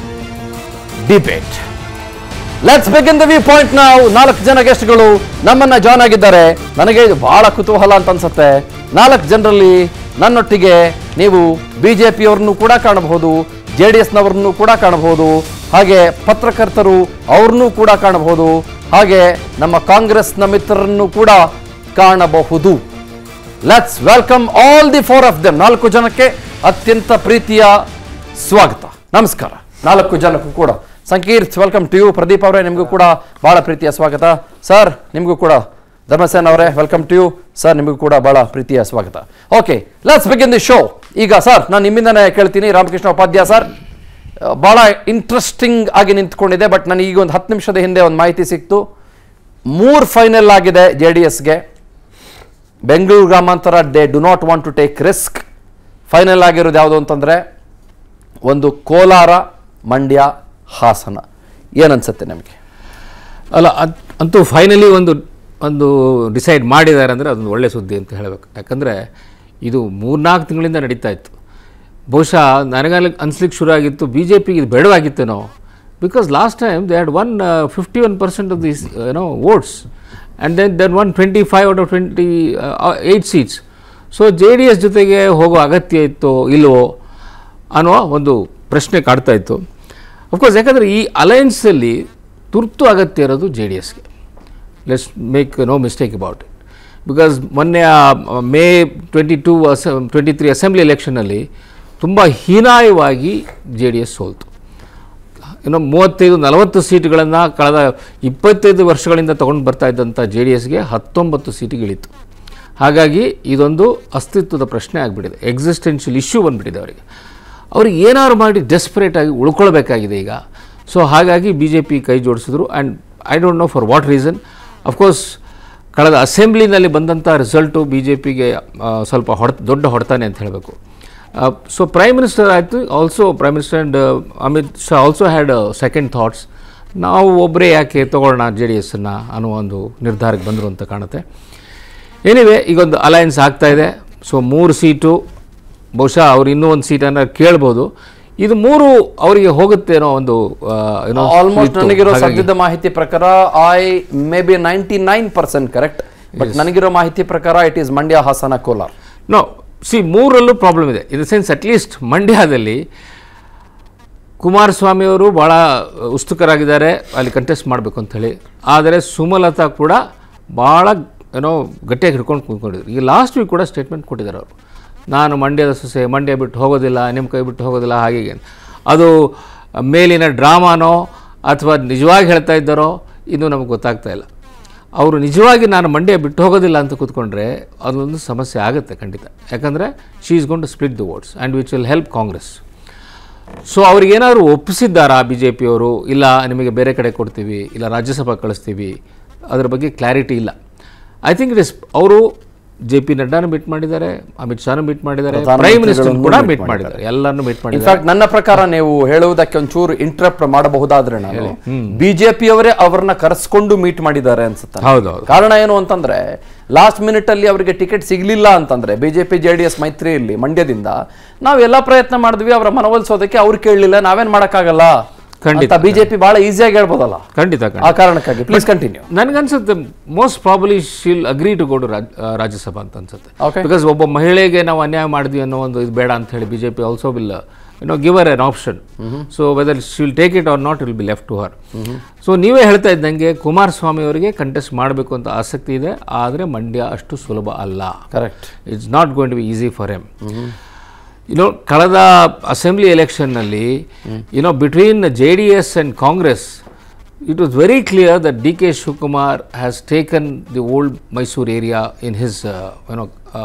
Speaker 1: debate let's begin the viewpoint ನಾವು ನಾಲ್ಕು ಜನ ಗೆಸ್ಟ್ಗಳು ನಮ್ಮನ್ನ ಜಾಯ್ನ್ ಆಗಿದ್ದಾರೆ ನನಗೆ ಇದು ಬಹಳ ಕುತೂಹಲ ಅಂತ ಅನ್ಸುತ್ತೆ ನಾಲ್ಕು ಜನರಲ್ಲಿ ನನ್ನೊಟ್ಟಿಗೆ ನೀವು ಬಿಜೆಪಿಯವ್ರನ್ನು ಕೂಡ ಕಾಣಬಹುದು ಜೆ ಡಿ ಎಸ್ನವ್ರನ್ನು ಕೂಡ ಕಾಣಬಹುದು ಹಾಗೆ ಪತ್ರಕರ್ತರು ಅವ್ರನ್ನೂ ಕೂಡ ಕಾಣಬಹುದು ಹಾಗೆ ನಮ್ಮ ಕಾಂಗ್ರೆಸ್ನ ಮಿತ್ರರನ್ನು ಕೂಡ ಕಾಣಬಹುದು let's welcome all the four of them ನಾಲ್ಕು ಜನಕ್ಕೆ ಅತ್ಯಂತ ಪ್ರೀತಿಯ ಸ್ವಾಗತ ನಮಸ್ಕಾರ ನಾಲ್ಕು ಜನಕ್ಕೂ ಕೂಡ Sankirth welcome to you Pradeep ಅವರೇ ನಿಮಗೂ ಕೂಡ ಬಹಳ ಪ್ರೀತಿಯ ಸ್ವಾಗತ ಸರ್ ನಿಮಗೂ ಕೂಡ ಧರ್ಮಸೇನ್ ಅವರೇ ವೆಲ್ಕಮ್ ಟು ಯು ಸರ್ ನಿಮಗೂ ಕೂಡ ಬಹಳ ಪ್ರೀತಿಯ ಸ್ವಾಗತ okay let's begin the show ಈಗ ಸರ್ ನಾನು ನಿಮ್ಮಿಂದನೇ ಕೇಳ್ತೀನಿ ರಾಮಕೃಷ್ಣ ಉಪಾಧ್ಯಾಯ ಸರ್ ಭಾಳ ಇಂಟ್ರೆಸ್ಟಿಂಗ್ ಆಗಿ ನಿಂತ್ಕೊಂಡಿದೆ ಬಟ್ ನನಗೆ ಈಗ ಒಂದು ಹತ್ತು ನಿಮಿಷದ ಹಿಂದೆ ಒಂದು ಮಾಹಿತಿ ಸಿಕ್ತು ಮೂರು ಫೈನಲ್ ಆಗಿದೆ ಜೆ ಡಿ ಎಸ್ಗೆ ಬೆಂಗಳೂರು ಗ್ರಾಮಾಂತರ they do not want to take risk final ಆಗಿರೋದು ಯಾವುದು ಅಂತಂದರೆ ಒಂದು ಕೋಲಾರ ಮಂಡ್ಯ ಹಾಸನ ಏನನ್ಸುತ್ತೆ ನಿಮಗೆ
Speaker 2: ಅಲ್ಲ ಅದ್- ಅಂತೂ ಫೈನಲಿ ಒಂದು ಒಂದು ಡಿಸೈಡ್ ಮಾಡಿದ್ದಾರೆ ಅಂದರೆ ಅದೊಂದು ಒಳ್ಳೆ ಸುದ್ದಿ ಅಂತ ಹೇಳಬೇಕು ಯಾಕಂದರೆ ಇದು ಮೂರ್ನಾಲ್ಕು ತಿಂಗಳಿಂದ ನಡೀತಾ ಇತ್ತು ಬಹುಶಃ ನನಗಲ್ಲಿ ಅನ್ಸ್ಲಿಕ್ಕೆ ಶುರು ಆಗಿತ್ತು ಬಿ ಜೆ ಪಿಗೆ ಇದು ಬೇಡವಾಗಿತ್ತೇನೋ because last time they had one fifty one percent of this ಏನೋ votes and then then one twenty five out of twenty eight seats so J D S ಜೊತೆಗೆ ಹೋಗೋ ಅಗತ್ಯ ಇತ್ತು ಇಲ್ವೋ ಅನ್ನೋ ಒಂದು ಪ್ರಶ್ನೆ ಕಾಡ್ತಾ ಇತ್ತು ಅಫ್ಕೋರ್ಸ್ ಯಾಕಂದರೆ ಈ ಅಲಯನ್ಸಲ್ಲಿ ತುರ್ತು ಅಗತ್ಯ ಇರೋದು ಜೆ ಡಿ ಎಸ್ಗೆ let's make no mistake about it because ಮೊನ್ನೆ May twenty two as twenty three assembly ಎಲೆಕ್ಷನಲ್ಲಿ ತುಂಬ ಹೀನಾಯವಾಗಿ ಜೆ ಡಿ ಎಸ್ ಸೋಲ್ತು ಇನ್ನು ಮೂವತ್ತೈದು ನಲವತ್ತು ಸೀಟುಗಳನ್ನು ಕಳೆದ ಇಪ್ಪತ್ತೈದು ವರ್ಷಗಳಿಂದ ತೊಗೊಂಡು ಬರ್ತಾ ಇದ್ದಂಥ ಜೆ ಡಿ ಎಸ್ಗೆ ಹತ್ತೊಂಬತ್ತು ಸೀಟಿಗೆ ಇಳಿತು ಹಾಗಾಗಿ ಇದೊಂದು ಅಸ್ತಿತ್ವದ ಪ್ರಶ್ನೆ ಆಗಿಬಿಟ್ಟಿದೆ ಎಕ್ಸಿಸ್ಟೆನ್ಷಿಯಲ್ ಇಶ್ಯೂ ಬಂದುಬಿಟ್ಟಿದೆ ಅವರಿಗೆ ಅವ್ರಿಗೆ ಏನಾದ್ರು ಮಾಡಿ ಡೆಸ್ಪರೇಟ್ ಆಗಿ ಉಳ್ಕೊಳ್ಬೇಕಾಗಿದೆ ಈಗ ಸೊ ಹಾಗಾಗಿ ಬಿ ಜೆ ಪಿ ಕೈ ಜೋಡಿಸಿದ್ರು and I don't know for what reason of course ಕಳೆದ ಅಸೆಂಬ್ಲಿನಲ್ಲಿ ಬಂದಂಥ ರಿಸಲ್ಟು ಬಿ ಜೆ ಪಿಗೆ ಸ್ವಲ್ಪ ಹೊಡೆತ ದೊಡ್ಡ ಹೊಡೆತಾನೆ ಅಂತ ಹೇಳಬೇಕು ಸೊ ಪ್ರೈಮ್ ಮಿನಿಸ್ಟರ್ ಆಯಿತು also prime minister and Amit Shah also had second thoughts ನಾವು ಒಬ್ಬರೇ ಯಾಕೆ ತೊಗೊಳ್ಳೋಣ ಜೆ ಡಿ ಎಸ್ಸನ್ನು ಅನ್ನೋ ಒಂದು ನಿರ್ಧಾರಕ್ಕೆ ಬಂದರು ಅಂತ ಕಾಣುತ್ತೆ ಎನಿವೆ ಈಗೊಂದು ಅಲಯನ್ಸ್ ಆಗ್ತಾ ಇದೆ ಸೊ ಮೂರು ಸೀಟು ಬಹುಶಃ ಅವ್ರು ಇನ್ನೂ ಒಂದು ಸೀಟನ್ನು ಕೇಳ್ಬೋದು ಇದು ಮೂರು ಅವರಿಗೆ ಹೋಗುತ್ತೆ ಅನ್ನೋ ಒಂದು ಆ, ಏನೋ
Speaker 1: ಆಲ್ಮೋಸ್ಟ್
Speaker 2: ಇತ್ತು.
Speaker 1: ನನಗಿರೋ
Speaker 2: ಹಾಗಾಗಿ-
Speaker 1: ಸದ್ಯದ ಮಾಹಿತಿ ಪ್ರಕಾರ I may be ninety nine percent correct but ನನಗಿರೋ ಮಾಹಿತಿ ಪ್ರಕಾರ ಇಟ್ ಈಸ್ ಮಂಡ್ಯ ಹಾಸನ ಕೋಲಾರ್
Speaker 2: ನೋ ಸಿ ಮೂರಲ್ಲೂ ಪ್ರಾಬ್ಲಮ್ ಇದೆ ಇನ್ ದ ಸೆನ್ಸ್ ಅಟ್ಲೀಸ್ಟ್ ಮಂಡ್ಯದಲ್ಲಿ ಕುಮಾರಸ್ವಾಮಿ ಅವರು ಭಾಳ ಉತ್ಸುಕರಾಗಿದ್ದಾರೆ ಅಲ್ಲಿ ಕಂಟೆಸ್ಟ್ ಮಾಡಬೇಕು ಅಂಥೇಳಿ ಆದರೆ ಸುಮಲತಾ ಕೂಡ ಭಾಳ ಏನೋ ಗಟ್ಟಿಯಾಗಿ ಹಿಡ್ಕೊಂಡು ಕೂತ್ಕೊಂಡಿದ್ರು ಈಗ ಲಾಸ್ಟ್ ವೀಕ್ ಕೂಡ ಸ್ಟೇಟ್ಮೆಂಟ್ ಕೊಟ್ಟಿದ್ದಾರೆ ಅವರು ನಾನು ಮಂಡ್ಯದ ಸೊಸೆ ಮಂಡ್ಯ ಬಿಟ್ಟು ಹೋಗೋದಿಲ್ಲ ನಿಮ್ಮ ಕೈ ಬಿಟ್ಟು ಹೋಗೋದಿಲ್ಲ ಹಾಗೆ ಹೀಗೆ ಅಂತ. ಅದು ಮೇಲಿನ ಡ್ರಾಮಾನೋ ಅಥವಾ ನಿಜವಾಗಿ ಹೇಳ್ತಾ ಇದ್ದಾರೋ ಇನ್ನೂ ನಮಗೆ ಗೊತ್ತಾಗ್ತಾ ಇಲ್ಲ ಅವರು ನಿಜವಾಗಿ ನಾನು ಮಂಡ್ಯ ಬಿಟ್ಟು ಹೋಗೋದಿಲ್ಲ ಅಂತ ಕೂತ್ಕೊಂಡ್ರೆ ಅದೊಂದು ಸಮಸ್ಯೆ ಆಗುತ್ತೆ ಖಂಡಿತ ಯಾಕಂದರೆ she is gone to split the votes and which will help Congress so ಅವ್ರಿಗೇನಾದ್ರು ಒಪ್ಪಿಸಿದ್ದಾರಾ ಬಿ ಜೆ ಪಿಯವರು ಇಲ್ಲ ನಿಮಗೆ ಬೇರೆ ಕಡೆ ಕೊಡ್ತೀವಿ ಇಲ್ಲ ರಾಜ್ಯಸಭಾ ಕಳಿಸ್ತೀವಿ ಅದ್ರ ಬಗ್ಗೆ ಕ್ಲಾರಿಟಿ ಇಲ್ಲ ಐ ಥಿಂಕ್ ಇಟ್ ಇಸ್ ಅವರು ಜೆ ಪಿ ನಡ್ಡಾನು ಮೀಟ್ ಮಾಡಿದ್ದಾರೆ ಅಮಿತ್ ಶಾನು ಮೀಟ್ ಮಾಡಿದ್ದಾರೆ ಪ್ರೈಮ್ ಮಿನಿಸ್ಟರ್ ಕೂಡ ಮೀಟ್ ಮಾಡಿದ್ದಾರೆ ಎಲ್ಲರನ್ನು ಮೀಟ್ ಮಾಡಿದ್ದಾರೆ
Speaker 1: ಇನ್ಫ್ಯಾಕ್ಟ್ ನನ್ನ ಪ್ರಕಾರ ನೀವು ಹೇಳುವುದಕ್ಕೆ ಒಂಚೂರು ಇಂಟರಪ್ಟ್ ಮಾಡಬಹುದಾದ್ರೆ ನಾನು ಬಿಜೆಪಿಯವರೇ ಅವರನ್ನ ಕರೆಸ್ಕೊಂಡು ಮೀಟ್ ಮಾಡಿದ್ದಾರೆ ಅನ್ಸುತ್ತೆ
Speaker 2: ಹೌದು ಹೌದು
Speaker 1: ಕಾರಣ ಏನು ಅಂತಂದ್ರೆ ಲಾಸ್ಟ್ ಮಿನಿಟ್ ಅಲ್ಲಿ ಅವರಿಗೆ ಟಿಕೆಟ್ ಸಿಗ್ಲಿಲ್ಲ ಅಂತಂದ್ರೆ ಬಿಜೆಪಿ ಜೆ ಡಿ ಎಸ್ ಮೈತ್ರಿಯಲ್ಲಿ ಮಂಡ್ಯದಿಂದ ನಾವು ಎಲ್ಲ ಪ್ರಯತ್ನ ಮಾಡಿದ್ವಿ ಅವರ ಮನವೊಲಿಸೋದಕ್ಕೆ ಅವ್ರು ಕೇಳಲಿಲ್ಲ ನಾವೇನ್ ಮಾಡಕ್ಕಾಗಲ್ಲ
Speaker 2: ಖಂಡಿತ.
Speaker 1: ಅಂತ ಬಿಜೆಪಿ ಬಹಳ ಈಸಿಯಾಗಿ ಹೇಳ್ಬೋದಲ್ಲ
Speaker 2: ಖಂಡಿತ ಖಂಡಿತ
Speaker 1: ಆ ಕಾರಣಕ್ಕಾಗಿ ಪ್ಲೀಸ್ ಕಂಟಿನ್ಯೂ
Speaker 2: ನನಗನ್ಸುತ್ತೆ most probably she'll agree to go to Rajya Sabha ಅಂತ ಅನ್ಸುತ್ತೆ
Speaker 1: Okay.
Speaker 2: ಬಿಕಾಸ್ ಒಬ್ಬ ಮಹಿಳೆಗೆ ನಾವು ಅನ್ಯಾಯ ಮಾಡಿದ್ವಿ ಅನ್ನೋ ಒಂದು ಇದು ಬೇಡ ಅಂತ ಹೇಳಿ BJP also will no give her an option so whether she'll take it or not will be left to her so ನೀವೇ ಹೇಳ್ತಾ ಇದ್ದಂಗೆ ಕುಮಾರಸ್ವಾಮಿ ಅವರಿಗೆ ಕಂಟೆಸ್ಟ್ ಮಾಡಬೇಕು ಅಂತ ಆಸಕ್ತಿ ಇದೆ ಆದರೆ ಮಂಡ್ಯ ಅಷ್ಟು ಸುಲಭ ಅಲ್ಲ
Speaker 1: correct
Speaker 2: it's not going to be easy for them you know ಕಳೆದ ಅಸೆಂಬ್ಲಿ ಎಲೆಕ್ಷನ್ನಲ್ಲಿ you know between J D S and Congress it was very clear that D K Shivakumar has taken the old Mysuru area in his ಏನೋ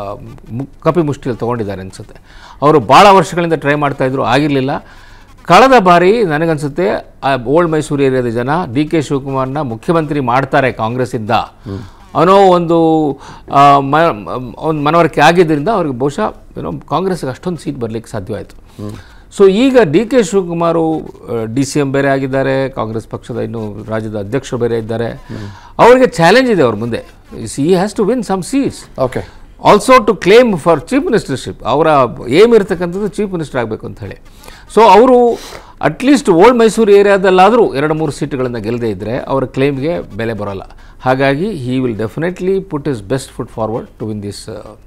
Speaker 2: ಕಪಿ ಮುಷ್ಟಿಯಲ್ಲಿ ತೊಗೊಂಡಿದ್ದಾರೆ ಅನಿಸುತ್ತೆ ಅವರು ಭಾಳ ವರ್ಷಗಳಿಂದ try ಮಾಡ್ತಾಯಿದ್ರು ಆಗಿರಲಿಲ್ಲ ಕಳೆದ ಬಾರಿ ನನಗನ್ಸುತ್ತೆ ಆ ಓಲ್ಡ್ ಮೈಸೂರು ಏರಿಯಾದ ಜನ ಡಿ ಕೆ ಶಿವಕುಮಾರ್ನ ಮುಖ್ಯಮಂತ್ರಿ ಮಾಡ್ತಾರೆ ಕಾಂಗ್ರೆಸ್ಸಿಂದ ಅನ್ನೋ ಒಂದು ಆ, ಮ- ಒಂದು ಮನವರಿಕೆ ಆಗಿದ್ದರಿಂದ ಅವ್ರಿಗೆ ಬಹುಶಃ ಏನೋ ಕಾಂಗ್ರೆಸ್ಗೆ ಅಷ್ಟೊಂದು ಸೀಟ್ ಬರಲಿಕ್ಕೆ ಸಾಧ್ಯವಾಯಿತು ಸೊ ಈಗ D K Shivakumar D C M ಬೇರೆ ಆಗಿದ್ದಾರೆ ಕಾಂಗ್ರೆಸ್ ಪಕ್ಷದ ಇನ್ನು ರಾಜ್ಯದ ಅಧ್ಯಕ್ಷರು ಬೇರೆ ಇದ್ದಾರೆ ಅವರಿಗೆ ಚಾಲೆಂಜ್ ಇದೆ ಅವ್ರ ಮುಂದೆ she has to win some seats
Speaker 1: okay
Speaker 2: also to claim for chief ministership ಅವರ ಏಮ್ ಇರತಕ್ಕಂಥದ್ದು ಚೀಫ್ ಮಿನಿಸ್ಟರ್ ಆಗಬೇಕು ಅಂತ ಹೇಳಿ ಸೊ ಅವರು ಅಟ್ಲೀಸ್ಟ್ ಓಲ್ಡ್ ಮೈಸೂರು ಏರಿಯಾದಲ್ಲಾದರೂ ಎರಡು ಮೂರು ಸೀಟ್ಗಳನ್ನು ಗೆಲ್ಲದೆ ಇದ್ದರೆ ಅವರ ಕ್ಲೇಮ್ಗೆ ಬೆಲೆ ಬರೋಲ್ಲ ಹಾಗಾಗಿ he will definitely put his best foot forward to win this